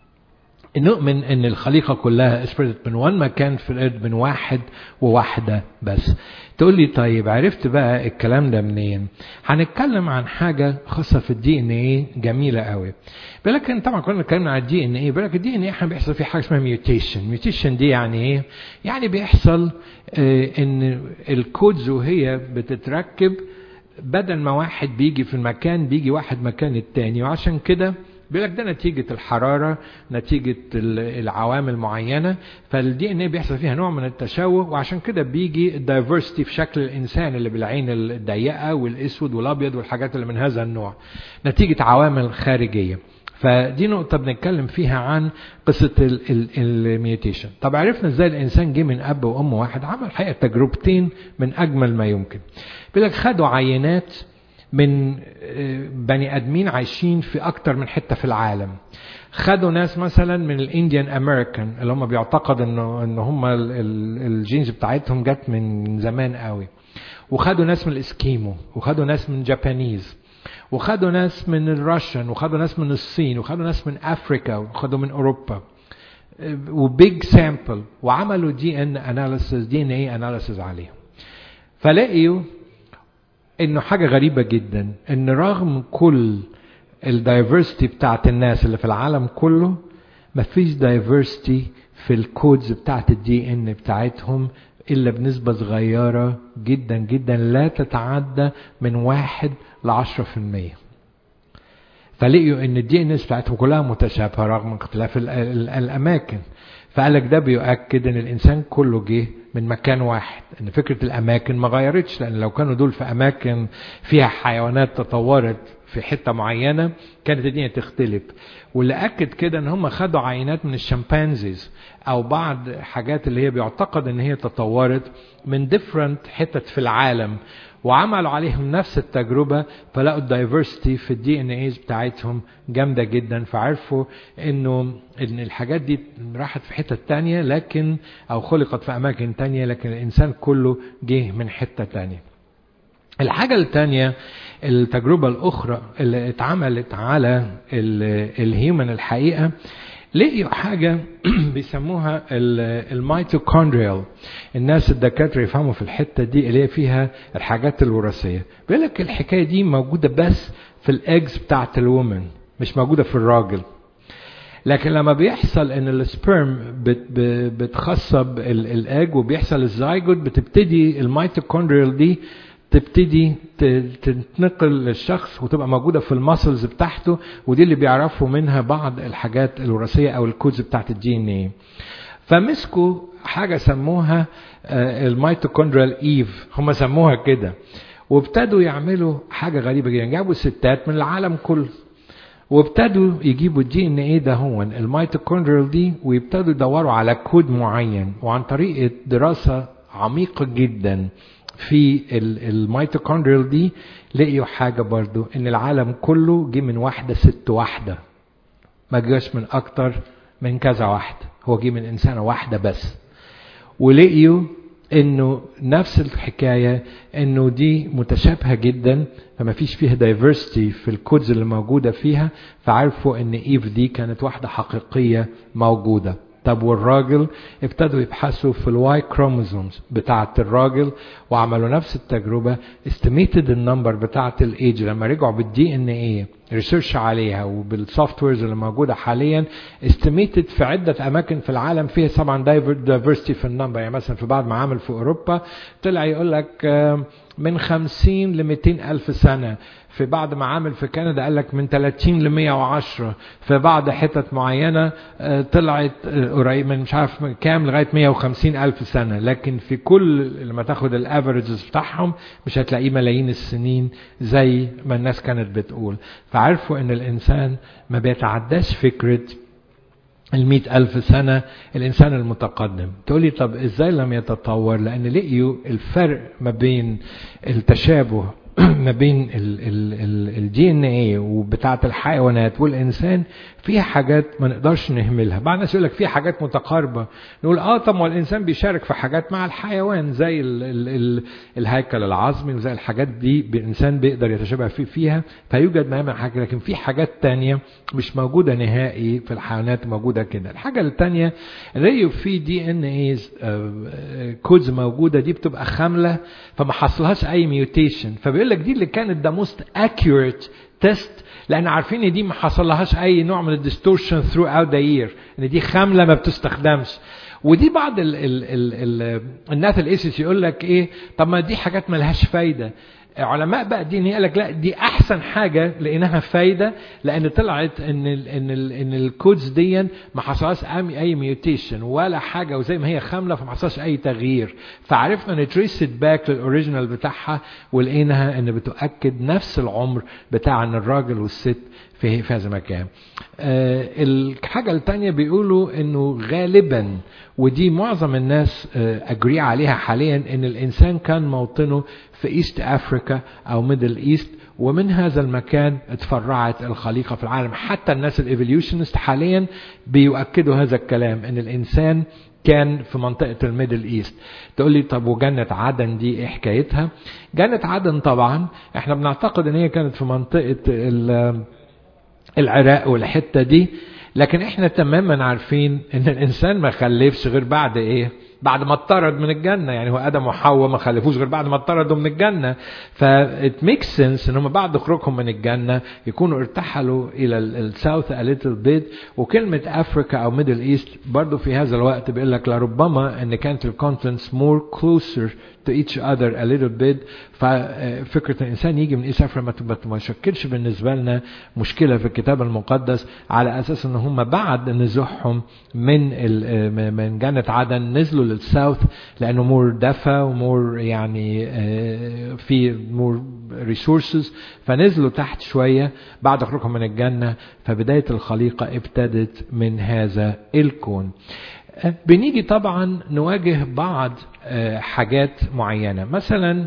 نؤمن ان الخليقه كلها اسبرت من وان مكان في الارض من واحد وواحده بس تقول لي طيب عرفت بقى الكلام ده منين هنتكلم عن حاجه خاصه في الدي ان ايه جميله قوي ولكن طبعا كنا اتكلمنا عن الدي ان ايه ولكن الدي ان ايه احنا بيحصل فيه حاجه اسمها ميوتيشن ميوتيشن دي يعني ايه يعني بيحصل اه ان الكودز وهي بتتركب بدل ما واحد بيجي في المكان بيجي واحد مكان التاني وعشان كده بيقول لك ده نتيجة الحرارة نتيجة العوامل معينة فالدي ان ايه بيحصل فيها نوع من التشوه وعشان كده بيجي الدايفرستي في شكل الانسان اللي بالعين الضيقة والاسود والابيض والحاجات اللي من هذا النوع نتيجة عوامل خارجية فدي نقطة بنتكلم فيها عن قصة الميوتيشن طب عرفنا ازاي الانسان جه من اب وام واحد عمل الحقيقة تجربتين من اجمل ما يمكن بيقول لك خدوا عينات من بني ادمين عايشين في اكتر من حتة في العالم خدوا ناس مثلا من الانديان امريكان اللي هم بيعتقد انه ان هم الجينز بتاعتهم جت من زمان قوي وخدوا ناس من الاسكيمو وخدوا ناس من جابانيز وخدوا ناس من الروشن وخدوا ناس من الصين وخدوا ناس من افريكا وخدوا من اوروبا وبيج سامبل وعملوا دي ان اناليسيس دي ان اي اناليسيس عليهم فلاقيوا انه حاجه غريبه جدا ان رغم كل الدايفرستي بتاعت الناس اللي في العالم كله مفيش دايفرستي في الكودز بتاعت الدي ان بتاعتهم الا بنسبه صغيره جدا جدا لا تتعدى من واحد لعشرة في المية فلقيوا ان الدي ان اس بتاعتهم كلها متشابهه رغم اختلاف ال ال الاماكن فقالك ده بيؤكد ان الانسان كله جه من مكان واحد ان فكره الاماكن ما غيرتش لان لو كانوا دول في اماكن فيها حيوانات تطورت في حته معينه كانت الدنيا تختلف واللي اكد كده ان هم خدوا عينات من الشمبانزيز او بعض حاجات اللي هي بيعتقد ان هي تطورت من ديفرنت حتت في العالم وعملوا عليهم نفس التجربة فلقوا الدايفرستي في الدي ان ايز بتاعتهم جامدة جدا فعرفوا انه ان الحاجات دي راحت في حتة تانية لكن او خلقت في اماكن تانية لكن الانسان كله جه من حتة تانية الحاجة التانية التجربة الأخرى اللي اتعملت على الهيومن الحقيقة لقيوا حاجة بيسموها الميتوكوندريال الناس الدكاترة يفهموا في الحتة دي اللي هي فيها الحاجات الوراثية بيقول لك الحكاية دي موجودة بس في الأجز بتاعت الومن مش موجودة في الراجل لكن لما بيحصل ان السبرم بت بتخصب الاج وبيحصل الزايجوت بتبتدي الميتوكوندريال دي تبتدي تتنقل للشخص وتبقى موجوده في الماسلز بتاعته ودي اللي بيعرفوا منها بعض الحاجات الوراثيه او الكودز بتاعت الدي ان ايه فمسكوا حاجه سموها الميتوكوندريال ايف هم سموها كده وابتدوا يعملوا حاجه غريبه جدا جابوا ستات من العالم كله وابتدوا يجيبوا الدي ان ايه ده هو الميتوكوندريال دي ويبتدوا يدوروا على كود معين وعن طريقه دراسه عميقه جدا في الميتوكوندريال دي لقيوا حاجه برضو ان العالم كله جه من واحده ست واحده ما جاش من اكتر من كذا واحده هو جه من انسانه واحده بس ولقيوا انه نفس الحكايه انه دي متشابهه جدا فما فيش فيها دايفرستي في الكودز اللي موجوده فيها فعرفوا ان ايف دي كانت واحده حقيقيه موجوده طب والراجل ابتدوا يبحثوا في الواي كروموزومز بتاعة الراجل وعملوا نفس التجربة استيميتد النمبر بتاعة الايج لما رجعوا بالدي ان ايه ريسيرش عليها وبالسوفت ويرز اللي موجودة حاليا استيميتد في عدة أماكن في العالم فيها طبعا دايفرستي في النمبر يعني مثلا في بعض معامل في أوروبا طلع يقول لك من 50 ل 200 ألف سنة في بعض معامل في كندا قال لك من 30 ل 110 في بعض حتت معينة طلعت قريب من مش عارف كام لغاية 150 ألف سنة لكن في كل لما تاخد الافريجز بتاعهم مش هتلاقيه ملايين السنين زي ما الناس كانت بتقول فعرفوا ان الانسان ما بيتعداش فكرة المئة ألف سنة الإنسان المتقدم تقولي طب إزاي لم يتطور لأن لقيوا الفرق ما بين التشابه ما بين الدي ان ايه وبتاعه الحيوانات والانسان فيها حاجات ما نقدرش نهملها بعض الناس يقول لك فيها حاجات متقاربه نقول اه طب ما الانسان بيشارك في حاجات مع الحيوان زي ال ال ال الهيكل العظمي وزي الحاجات دي الانسان بيقدر يتشابه فيه فيها فيوجد ما حاجه لكن في حاجات تانية مش موجوده نهائي في الحيوانات موجوده كده الحاجه الثانيه لقيوا في دي ان ايز كودز موجوده دي بتبقى خامله فما حصلهاش اي ميوتيشن فبيقول لك دي اللي كانت ده موست accurate تيست لان عارفين ان دي ما حصلهاش اي نوع من الديستورشن ثرو اوت ذا يير ان دي خامله ما بتستخدمش ودي بعض ال ال ال ال الناس الايسيس يقول لك ايه طب ما دي حاجات ما لهاش فايده علماء بقى دين قال لك لا دي احسن حاجه لقيناها فايده لان طلعت ان ال ان ال ان الكودز دي ما حصلش اي ميوتيشن ولا حاجه وزي ما هي خامله فما حصلش اي تغيير فعرفنا نتريست باك للاوريجينال بتاعها ولقيناها ان بتؤكد نفس العمر بتاع ان الراجل والست في في هذا المكان آه الحاجة التانية بيقولوا انه غالبا ودي معظم الناس آه اجري عليها حاليا ان الانسان كان موطنه في ايست افريكا او ميدل ايست ومن هذا المكان اتفرعت الخليقة في العالم حتى الناس الايفوليوشنست حاليا بيؤكدوا هذا الكلام ان الانسان كان في منطقة الميدل ايست تقول لي طب وجنة عدن دي ايه حكايتها جنة عدن طبعا احنا بنعتقد ان هي كانت في منطقة العراق والحتة دي لكن احنا تماما عارفين ان الانسان ما خلفش غير بعد ايه بعد ما اطرد من الجنه يعني هو ادم وحواء ما خلفوش غير بعد ما اطردوا من الجنه فات ميك سنس ان هم بعد خروجهم من الجنه يكونوا ارتحلوا الى الساوث ا ليتل بيت وكلمه افريكا او ميدل ايست برضه في هذا الوقت بيقول لك لربما ان كانت الكونتنتس مور كلوزر to each other a little bit ففكرة الإنسان يجي من إيست أفريقيا ما تشكلش بالنسبة لنا مشكلة في الكتاب المقدس على أساس إن هم بعد نزوحهم من من جنة عدن نزلوا للساوث لأنه مور دفا ومور يعني في مور ريسورسز فنزلوا تحت شوية بعد خروجهم من الجنة فبداية الخليقة ابتدت من هذا الكون بنيجي طبعا نواجه بعض حاجات معينة مثلا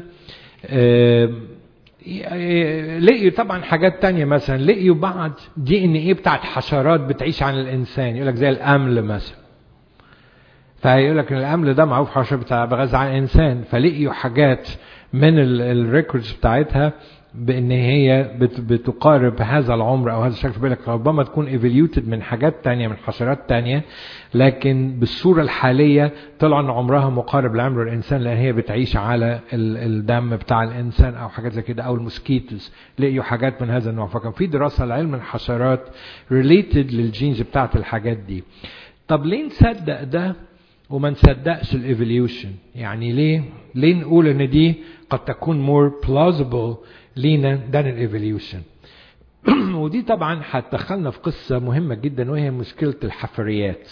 لقيوا طبعا حاجات تانية مثلا لقيوا بعض دي ان ايه بتاعت حشرات بتعيش عن الانسان يقول لك زي الامل مثلا فيقول لك الامل ده معروف حشرة بتاع بغذى عن الانسان فلقيوا حاجات من الريكوردز بتاعتها بان هي بتقارب هذا العمر او هذا الشكل بيقول لك ربما تكون ايفوليوتد من حاجات تانية من حشرات تانية لكن بالصورة الحالية طلع ان عمرها مقارب لعمر الانسان لان هي بتعيش على الدم بتاع الانسان او حاجات زي كده او الموسكيتوز لقيوا حاجات من هذا النوع فكان في دراسة لعلم الحشرات ريليتد للجينز بتاعت الحاجات دي طب ليه نصدق ده وما نصدقش الايفوليوشن يعني ليه ليه نقول ان دي قد تكون more plausible لينا than الايفوليوشن ودي طبعا هتدخلنا في قصة مهمة جدا وهي مشكلة الحفريات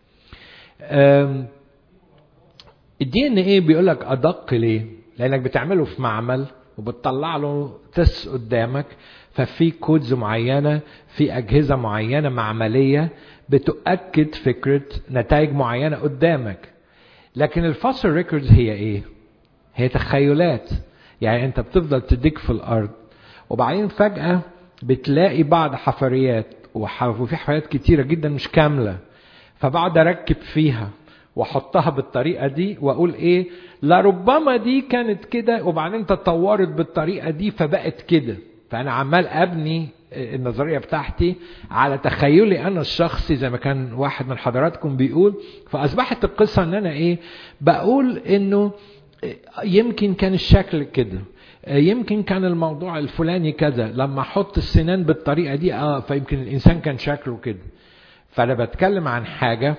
الدي ان ايه بيقول لك ادق ليه لانك بتعمله في معمل وبتطلع له تس قدامك ففي كودز معينه في اجهزه معينه معمليه بتؤكد فكره نتائج معينه قدامك لكن الفاصل ريكوردز هي ايه هي تخيلات يعني انت بتفضل تديك في الارض وبعدين فجاه بتلاقي بعض حفريات وفي حفريات كتيره جدا مش كامله فبقعد اركب فيها واحطها بالطريقه دي واقول ايه لربما دي كانت كده وبعدين تطورت بالطريقه دي فبقت كده فانا عمال ابني النظريه بتاعتي على تخيلي انا الشخصي زي ما كان واحد من حضراتكم بيقول فاصبحت القصه ان انا ايه بقول انه يمكن كان الشكل كده يمكن كان الموضوع الفلاني كذا لما احط السنان بالطريقه دي اه فيمكن الانسان كان شكله كده فانا بتكلم عن حاجه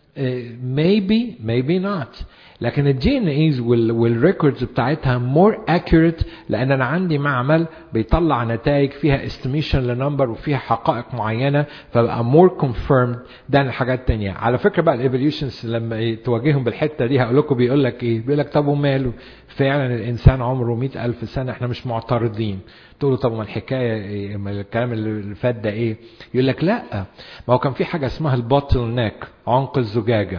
maybe maybe not لكن الدي ان ايز والريكوردز بتاعتها مور accurate لان انا عندي معمل بيطلع نتائج فيها استيميشن لنمبر وفيها حقائق معينه فبقى مور كونفيرمد ده الحاجات التانية على فكره بقى الايفوليوشنز لما تواجههم بالحته دي هقول لكم بيقول لك ايه بيقول لك طب وماله فعلا الانسان عمره مئة ألف سنه احنا مش معترضين تقولوا طب ما الحكايه إيه؟ ما الكلام اللي فات ده ايه يقول لك لا ما هو كان في حاجه اسمها البوتل نيك عنق الزجاجه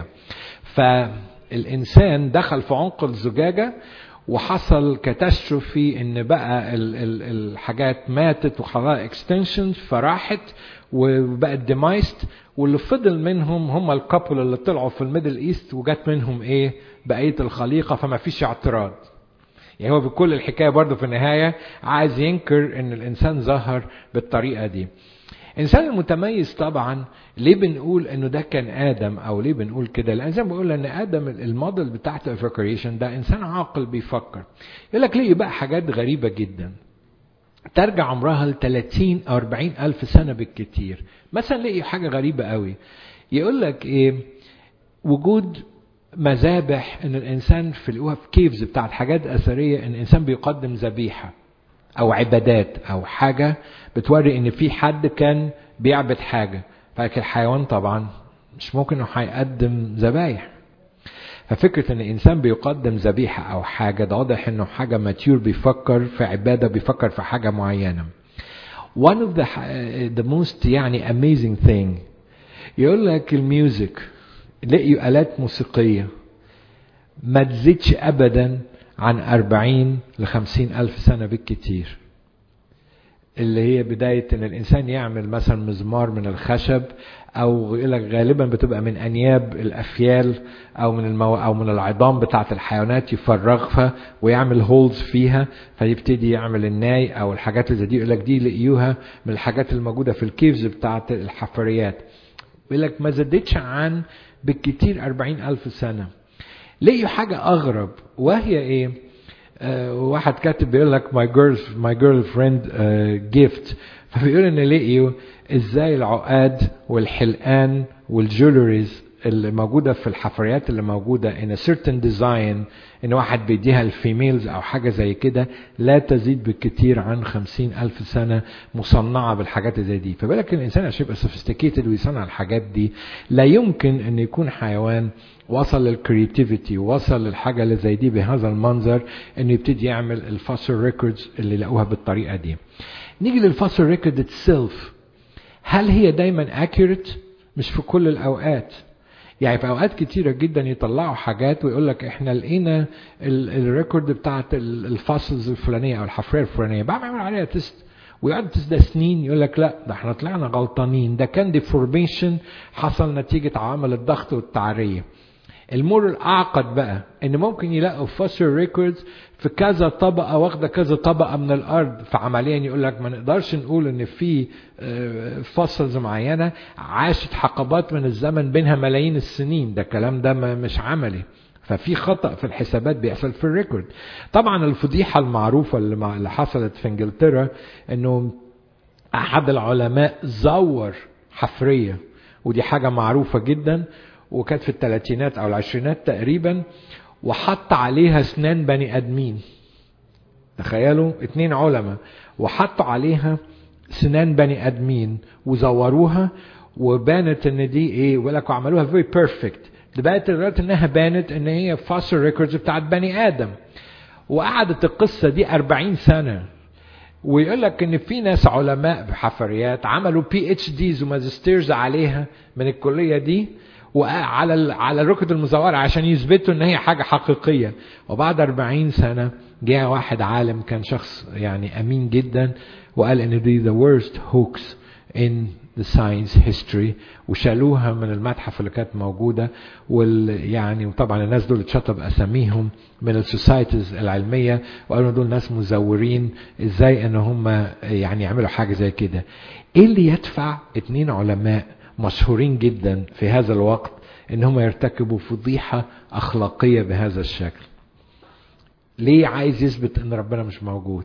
فالانسان دخل في عنق الزجاجه وحصل كاتاستروفي ان بقى ال ال الحاجات ماتت وحصل اكستنشن فراحت وبقت ديمايست واللي فضل منهم هم الكابل اللي طلعوا في الميدل ايست وجات منهم ايه بقيه الخليقه فما فيش اعتراض يعني هو بكل الحكايه برضه في النهايه عايز ينكر ان الانسان ظهر بالطريقه دي الانسان المتميز طبعا ليه بنقول انه ده كان ادم او ليه بنقول كده لان زي ما بقول ان ادم الموديل بتاعت الفكريشن ده انسان عاقل بيفكر يقول لك ليه بقى حاجات غريبه جدا ترجع عمرها ل 30 او 40 الف سنه بالكتير مثلا لقي حاجه غريبه قوي يقول لك ايه وجود مذابح ان الانسان في القوها في كيفز بتاعت حاجات اثريه ان الانسان بيقدم ذبيحه او عبادات او حاجه بتوري ان في حد كان بيعبد حاجه فلكن الحيوان طبعا مش ممكن انه هيقدم ذبايح ففكرة ان الانسان بيقدم ذبيحة او حاجة ده واضح انه حاجة ماتيور بيفكر في عبادة بيفكر في حاجة معينة one of the the most يعني amazing thing يقول لك الميوزك لقيوا آلات موسيقية ما تزيدش أبدا عن أربعين لخمسين ألف سنة بالكتير اللي هي بداية ان الانسان يعمل مثلا مزمار من الخشب او يقول لك غالبا بتبقى من انياب الافيال او من المو... او من العظام بتاعة الحيوانات يفرغها ويعمل هولز فيها فيبتدي يعمل الناي او الحاجات اللي زي دي يقول لك دي لقيوها من الحاجات الموجودة في الكيفز بتاعة الحفريات يقول لك ما زادتش عن بالكتير أربعين ألف سنة لقيوا حاجة أغرب وهي إيه؟ Uh, واحد كاتب بيقول لك my girl my girlfriend uh, gift فبيقول ان لقيوا ازاي العقاد والحلقان والجولريز اللي موجودة في الحفريات اللي موجودة in a certain design ان واحد بيديها الفيميلز او حاجة زي كده لا تزيد بالكثير عن خمسين الف سنة مصنعة بالحاجات زي دي فبالك الانسان عشان يبقى sophisticated ويصنع الحاجات دي لا يمكن ان يكون حيوان وصل للكرياتيفيتي وصل للحاجة اللي زي دي بهذا المنظر انه يبتدي يعمل الفاسل ريكوردز اللي لقوها بالطريقة دي نيجي للفاسل ريكورد اتسيلف هل هي دايما accurate مش في كل الاوقات يعني في اوقات كتيره جدا يطلعوا حاجات ويقول لك احنا لقينا الريكورد بتاعت الفاسلز الفلانيه او الحفريه الفلانيه بعمل عليها تيست ويقعد التست ده سنين يقول لك لا ده احنا طلعنا غلطانين ده كان ديفورميشن حصل نتيجه عوامل الضغط والتعريه المور الاعقد بقى ان ممكن يلاقوا فاسل ريكوردز في كذا طبقه واخده كذا طبقه من الارض فعمليا يقول لك ما نقدرش نقول ان في فاسلز معينه عاشت حقبات من الزمن بينها ملايين السنين ده الكلام ده مش عملي ففي خطا في الحسابات بيحصل في الريكورد طبعا الفضيحه المعروفه اللي, اللي حصلت في انجلترا انه احد العلماء زور حفريه ودي حاجه معروفه جدا وكانت في الثلاثينات او العشرينات تقريبا وحط عليها اسنان بني ادمين تخيلوا اتنين علماء وحطوا عليها سنان بني ادمين وزوروها وبانت ان دي ايه ولك عملوها فيري بيرفكت بقت لغايه انها بانت ان هي فاسل ريكوردز بتاعت بني ادم وقعدت القصه دي 40 سنه ويقول لك ان في ناس علماء بحفريات عملوا بي اتش ديز وماجستيرز عليها من الكليه دي وعلى على الركض المزورة عشان يثبتوا ان هي حاجة حقيقية وبعد 40 سنة جاء واحد عالم كان شخص يعني امين جدا وقال ان دي the worst hoax in the science history وشالوها من المتحف اللي كانت موجودة وال يعني وطبعا الناس دول اتشطب اساميهم من السوسايتيز العلمية وقالوا دول ناس مزورين ازاي ان هم يعني يعملوا حاجة زي كده ايه اللي يدفع اتنين علماء مشهورين جدا في هذا الوقت ان هم يرتكبوا فضيحة اخلاقية بهذا الشكل ليه عايز يثبت ان ربنا مش موجود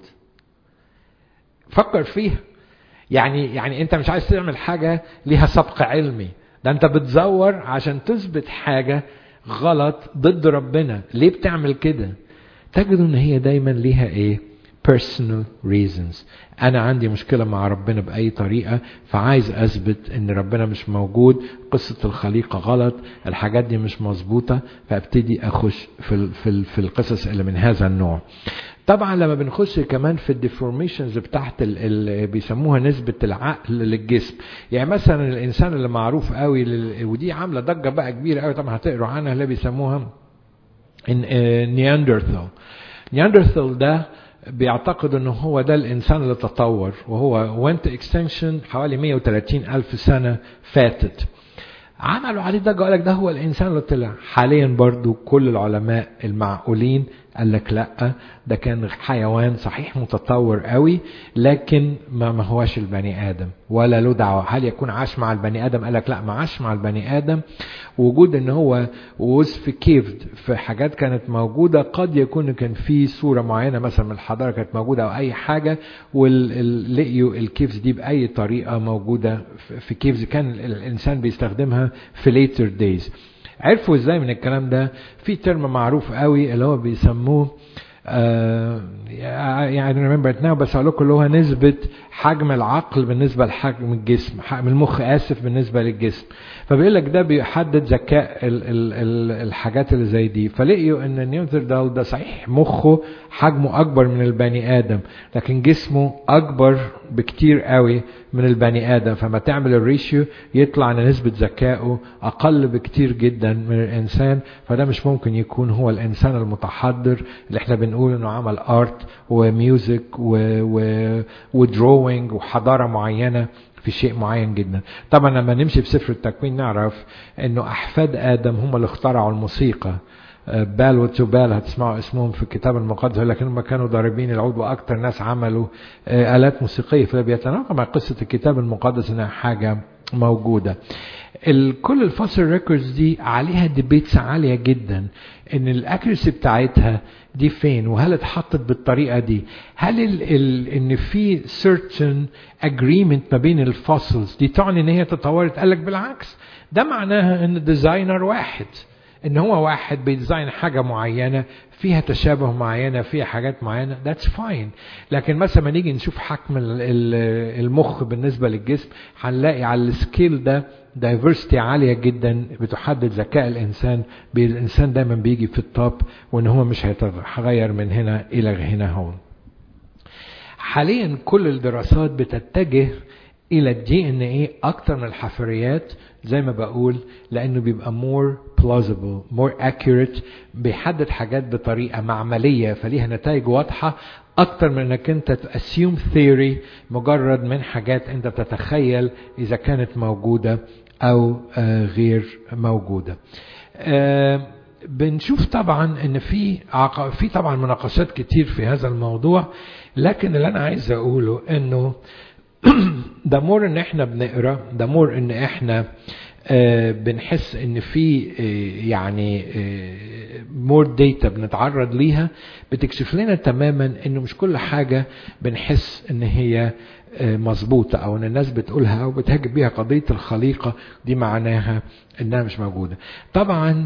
فكر فيها يعني يعني انت مش عايز تعمل حاجة ليها سبق علمي ده انت بتزور عشان تثبت حاجة غلط ضد ربنا ليه بتعمل كده تجد ان هي دايما ليها ايه personal reasons انا عندي مشكلة مع ربنا باي طريقة فعايز اثبت ان ربنا مش موجود قصة الخليقة غلط الحاجات دي مش مظبوطة فابتدي اخش في, في, في القصص اللي من هذا النوع طبعا لما بنخش كمان في الديفورميشنز بتاعت اللي بيسموها نسبة العقل للجسم يعني مثلا الانسان اللي معروف قوي ودي عاملة ضجة بقى كبيرة قوي طبعا هتقروا عنها اللي بيسموها نياندرثال نياندرثال ده بيعتقد انه هو ده الانسان اللي تطور وهو went extinction حوالي 130 الف سنة فاتت عملوا عليه ضجة قال لك ده هو الانسان اللي طلع حاليا برضو كل العلماء المعقولين قال لك لا ده كان حيوان صحيح متطور قوي لكن ما, ما هواش البني ادم ولا له دعوه هل يكون عاش مع البني ادم قال لك لا ما عاش مع البني ادم وجود ان هو وز في كيفد في حاجات كانت موجوده قد يكون كان في صوره معينه مثلا من الحضاره كانت موجوده او اي حاجه ولقيوا الكيفز دي باي طريقه موجوده في كيفز كان الانسان بيستخدمها في ليتر دايز عرفوا ازاي من الكلام ده في ترم معروف قوي اللي هو بيسموه آه يعني ريمبر ناو بس هقول لكم اللي هو نسبة حجم العقل بالنسبة لحجم الجسم حجم المخ آسف بالنسبة للجسم فبيقول لك ده بيحدد ذكاء ال ال ال الحاجات اللي زي دي فلقيوا ان النيوتردال ده صحيح مخه حجمه اكبر من البني ادم لكن جسمه اكبر بكتير قوي من البني ادم فما تعمل الريشيو يطلع ان نسبة ذكائه اقل بكتير جدا من الانسان فده مش ممكن يكون هو الانسان المتحضر اللي احنا بنقول انه عمل ارت وميوزك ودروينج وحضارة معينة في شيء معين جدا طبعا لما نمشي في سفر التكوين نعرف انه احفاد ادم هم اللي اخترعوا الموسيقى بال وتوبال هتسمعوا اسمهم في الكتاب المقدس لكن هم كانوا ضاربين العود واكثر ناس عملوا الات موسيقيه فده بيتناقض مع قصه الكتاب المقدس انها حاجه موجوده كل الفاصل ريكوردز دي عليها ديبيتس عاليه جدا ان الاكيرسي بتاعتها دي فين وهل اتحطت بالطريقه دي هل ال ال ان في certain agreement ما بين الفاصلز دي تعني ان هي تطورت قال لك بالعكس ده معناها ان الديزاينر واحد ان هو واحد بيديزاين حاجه معينه فيها تشابه معينه فيها حاجات معينه ذاتس فاين لكن مثلا ما نيجي نشوف حجم المخ بالنسبه للجسم هنلاقي على السكيل ده دايفرستي عالية جدا بتحدد ذكاء الإنسان الإنسان دايما بيجي في التوب وإن هو مش هيتغير من هنا إلى هنا هون حاليا كل الدراسات بتتجه الى الدي ان ايه اكتر من الحفريات زي ما بقول لانه بيبقى more plausible more accurate بيحدد حاجات بطريقه معمليه فليها نتائج واضحه اكتر من انك انت تاسيوم ثيوري مجرد من حاجات انت بتتخيل اذا كانت موجوده او آه غير موجوده آه بنشوف طبعا ان في عق... في طبعا مناقشات كتير في هذا الموضوع لكن اللي انا عايز اقوله انه ده مور ان احنا بنقرا ده مور ان احنا آه بنحس ان في آه يعني مور آه داتا بنتعرض ليها بتكشف لنا تماما انه مش كل حاجه بنحس ان هي مظبوطه او ان الناس بتقولها او بتهاجم بيها قضيه الخليقه دي معناها انها مش موجوده طبعا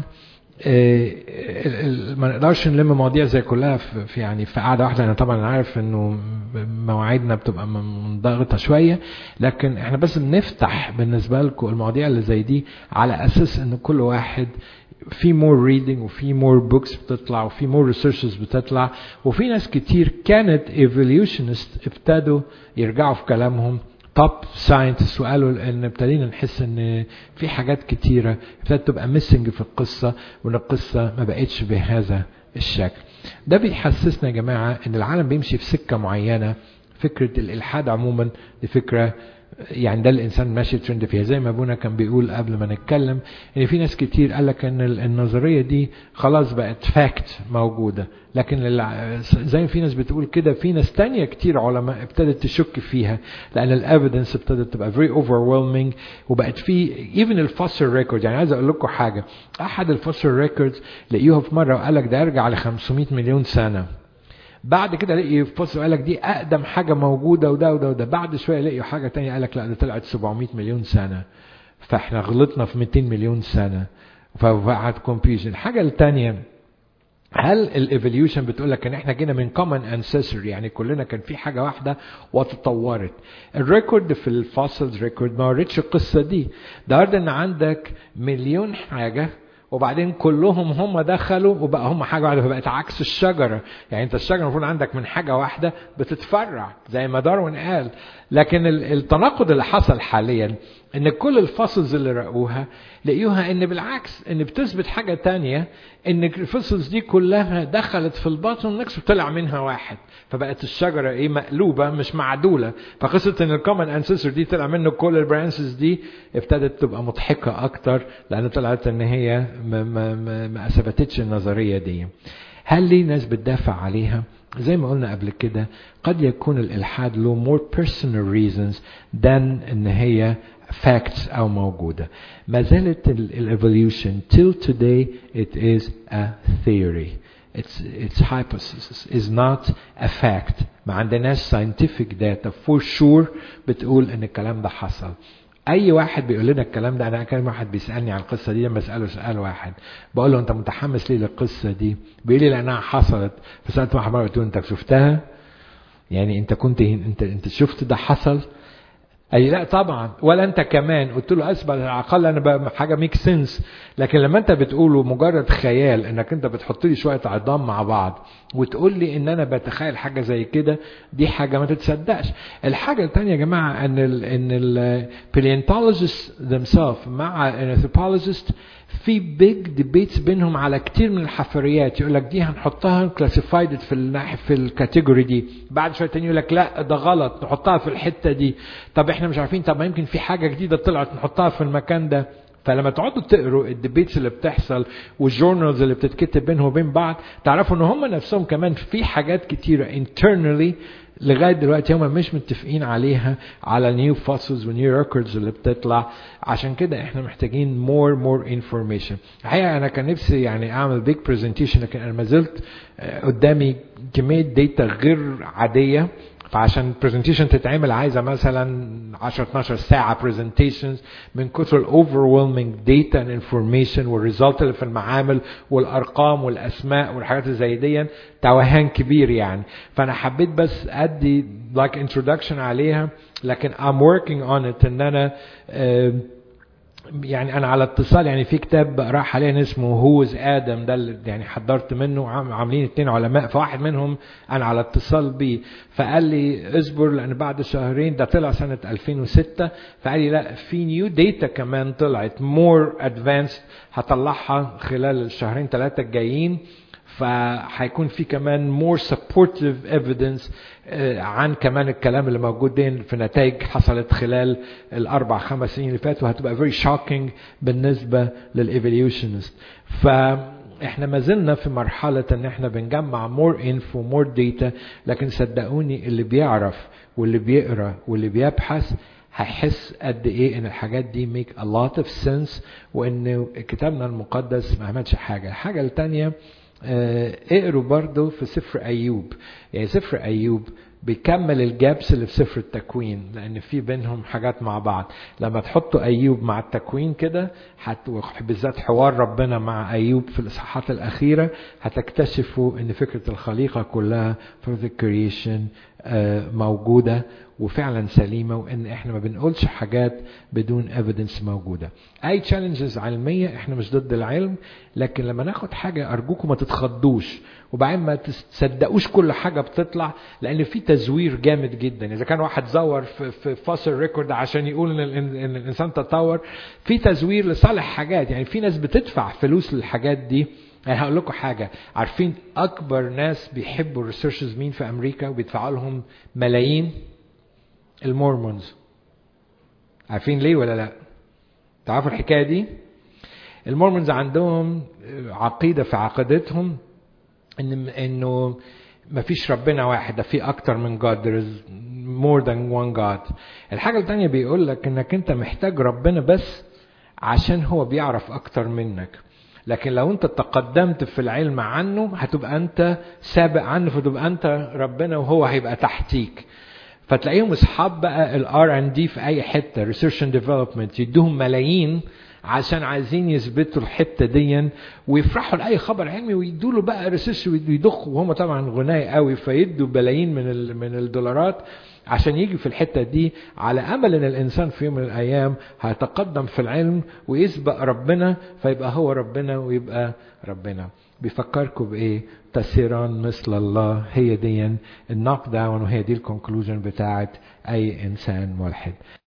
ما نقدرش نلم مواضيع زي كلها في يعني في قعده واحده انا طبعا عارف انه مواعيدنا بتبقى منضغطه شويه لكن احنا بس بنفتح بالنسبه لكم المواضيع اللي زي دي على اساس ان كل واحد في مور ريدنج وفي مور بوكس بتطلع وفي مور ريسيرشز بتطلع وفي ناس كتير كانت ايفوليوشنست ابتدوا يرجعوا في كلامهم توب ساينتست وقالوا ان ابتدينا نحس ان في حاجات كتيره ابتدت تبقى ميسنج في القصه وان القصه ما بقتش بهذا الشكل. ده بيحسسنا يا جماعه ان العالم بيمشي في سكه معينه فكره الالحاد عموما دي فكره يعني ده الانسان ماشي ترند فيها زي ما ابونا كان بيقول قبل ما نتكلم ان في ناس كتير قال لك ان النظريه دي خلاص بقت فاكت موجوده لكن زي ما في ناس بتقول كده في ناس تانية كتير علماء ابتدت تشك فيها لان الافيدنس ابتدت تبقى very overwhelming وبقت في even الفوسل ريكورد يعني عايز اقول لكم حاجه احد الفوسل ريكوردز لقيوها في مره وقال لك ده يرجع ل 500 مليون سنه بعد كده لقي فصل قال لك دي اقدم حاجه موجوده وده وده وده بعد شويه لقيوا حاجه تانية قال لك لا ده طلعت 700 مليون سنه فاحنا غلطنا في 200 مليون سنه فوقعت كونفيوجن الحاجه الثانيه هل الايفوليوشن بتقول لك ان احنا جينا من كومن انسيستور يعني كلنا كان في حاجه واحده وتطورت الريكورد في الفوسلز ريكورد ما وريتش القصه دي ده ان عندك مليون حاجه وبعدين كلهم هم دخلوا وبقى هم حاجه واحده فبقت عكس الشجره يعني انت الشجره المفروض عندك من حاجه واحده بتتفرع زي ما داروين قال لكن التناقض اللي حصل حاليا ان كل الفصلز اللي رأوها لقيوها ان بالعكس ان بتثبت حاجه تانية ان الفصلز دي كلها دخلت في الباطن نكس وطلع منها واحد فبقت الشجره ايه مقلوبه مش معدوله فقصه ان الكومن انسيستور دي طلع منه كل البرانسز دي ابتدت تبقى مضحكه اكتر لان طلعت ان هي ما, ما, ما, ما اثبتتش النظريه دي هل ليه ناس بتدافع عليها زي ما قلنا قبل كده قد يكون الالحاد له more personal reasons than ان هي facts او موجوده ما زالت الايفوليوشن till today it is a theory its its hypothesis is not a fact ما عندناش scientific data for sure بتقول ان الكلام ده حصل اي واحد بيقول لنا الكلام ده انا كان واحد بيسالني عن القصه دي لما اساله سؤال واحد بقول له انت متحمس ليه للقصه دي بيقول لي لانها حصلت فسالت واحد مره قلت له انت شفتها يعني انت كنت انت انت شفت ده حصل اي لا طبعا ولا انت كمان قلت له اسبق على الاقل انا بقى حاجه ميك سنس لكن لما انت بتقوله مجرد خيال انك انت بتحط لي شويه عظام مع بعض وتقول لي ان انا بتخيل حاجه زي كده دي حاجه ما تتصدقش الحاجه الثانيه يا جماعه ان ال ان الباليونتولوجيست themselves مع الانثروبولوجيست في بيج ديبيتس بينهم على كتير من الحفريات يقول لك دي هنحطها كلاسيفايد في الناحيه في الكاتيجوري دي بعد شويه تاني يقول لك لا ده غلط نحطها في الحته دي طب احنا مش عارفين طب ما يمكن في حاجه جديده طلعت نحطها في المكان ده فلما تقعدوا تقروا الديبيتس اللي بتحصل والجورنالز اللي بتتكتب بينهم وبين بعض تعرفوا ان هم نفسهم كمان في حاجات كتيره internally لغايه دلوقتي هم مش متفقين عليها على نيو فوسلز ونيو ريكوردز اللي بتطلع عشان كده احنا محتاجين مور مور انفورميشن الحقيقه انا كان نفسي يعني اعمل بيج برزنتيشن لكن انا ما زلت قدامي كميه داتا غير عاديه فعشان البرزنتيشن تتعمل عايزه مثلا 10 12 ساعه برزنتيشنز من كثر الاوفرويلمنج داتا اند انفورميشن والريزلت اللي في المعامل والارقام والاسماء والحاجات اللي زي دي توهان كبير يعني فانا حبيت بس ادي لايك like انتروداكشن عليها لكن I'm working on it ان انا uh, يعني انا على اتصال يعني في كتاب بقراه حاليا اسمه هو از ادم ده اللي يعني حضرت منه عاملين اتنين علماء فواحد منهم انا على اتصال بيه فقال لي اصبر لان بعد شهرين ده طلع سنه 2006 فقال لي لا في نيو داتا كمان طلعت مور ادفانسد هطلعها خلال الشهرين ثلاثه الجايين فهيكون في كمان more supportive evidence عن كمان الكلام اللي موجود دين في نتائج حصلت خلال الاربع خمس سنين اللي فاتوا هتبقى very shocking بالنسبه للايفوليوشنست فاحنا ما زلنا في مرحله ان احنا بنجمع more info more data لكن صدقوني اللي بيعرف واللي بيقرا واللي بيبحث هيحس قد ايه ان الحاجات دي make a lot of sense وان كتابنا المقدس ما عملش حاجه الحاجه الثانيه اقروا برضو في سفر ايوب يعني سفر ايوب بيكمل الجابس اللي في سفر التكوين لان في بينهم حاجات مع بعض لما تحطوا ايوب مع التكوين كده بالذات حوار ربنا مع ايوب في الاصحاحات الاخيره هتكتشفوا ان فكره الخليقه كلها في الكرييشن موجوده وفعلا سليمه وان احنا ما بنقولش حاجات بدون ايفيدنس موجوده اي تشالنجز علميه احنا مش ضد العلم لكن لما ناخد حاجه ارجوكم ما تتخضوش وبعدين ما تصدقوش كل حاجه بتطلع لان في تزوير جامد جدا اذا كان واحد زور في, في فاصل ريكورد عشان يقول ان, إن الانسان تطور في تزوير لصالح حاجات يعني في ناس بتدفع فلوس للحاجات دي يعني هقول لكم حاجه عارفين اكبر ناس بيحبوا الريسيرشز مين في امريكا وبيدفعوا لهم ملايين المورمونز عارفين ليه ولا لا تعرفوا الحكايه دي المورمونز عندهم عقيده في عقيدتهم ان انه ما فيش ربنا واحد ده في اكتر من God there is more than one God الحاجه الثانيه بيقول لك انك انت محتاج ربنا بس عشان هو بيعرف اكتر منك لكن لو انت تقدمت في العلم عنه هتبقى انت سابق عنه فتبقى انت ربنا وهو هيبقى تحتيك فتلاقيهم اصحاب بقى الار ان دي في اي حته ريسيرش اند ديفلوبمنت يدوهم ملايين عشان عايزين يثبتوا الحته دي ويفرحوا لاي خبر علمي ويدوا له بقى ريسيرش ويضخوا وهم طبعا غناي قوي فيدوا بلايين من من الدولارات عشان يجي في الحته دي على امل ان الانسان في يوم من الايام هيتقدم في العلم ويسبق ربنا فيبقى هو ربنا ويبقى ربنا بيفكركم بايه تسيران مثل الله هي دي النوك داون وهي دي الكونكلوجن بتاعت اي انسان ملحد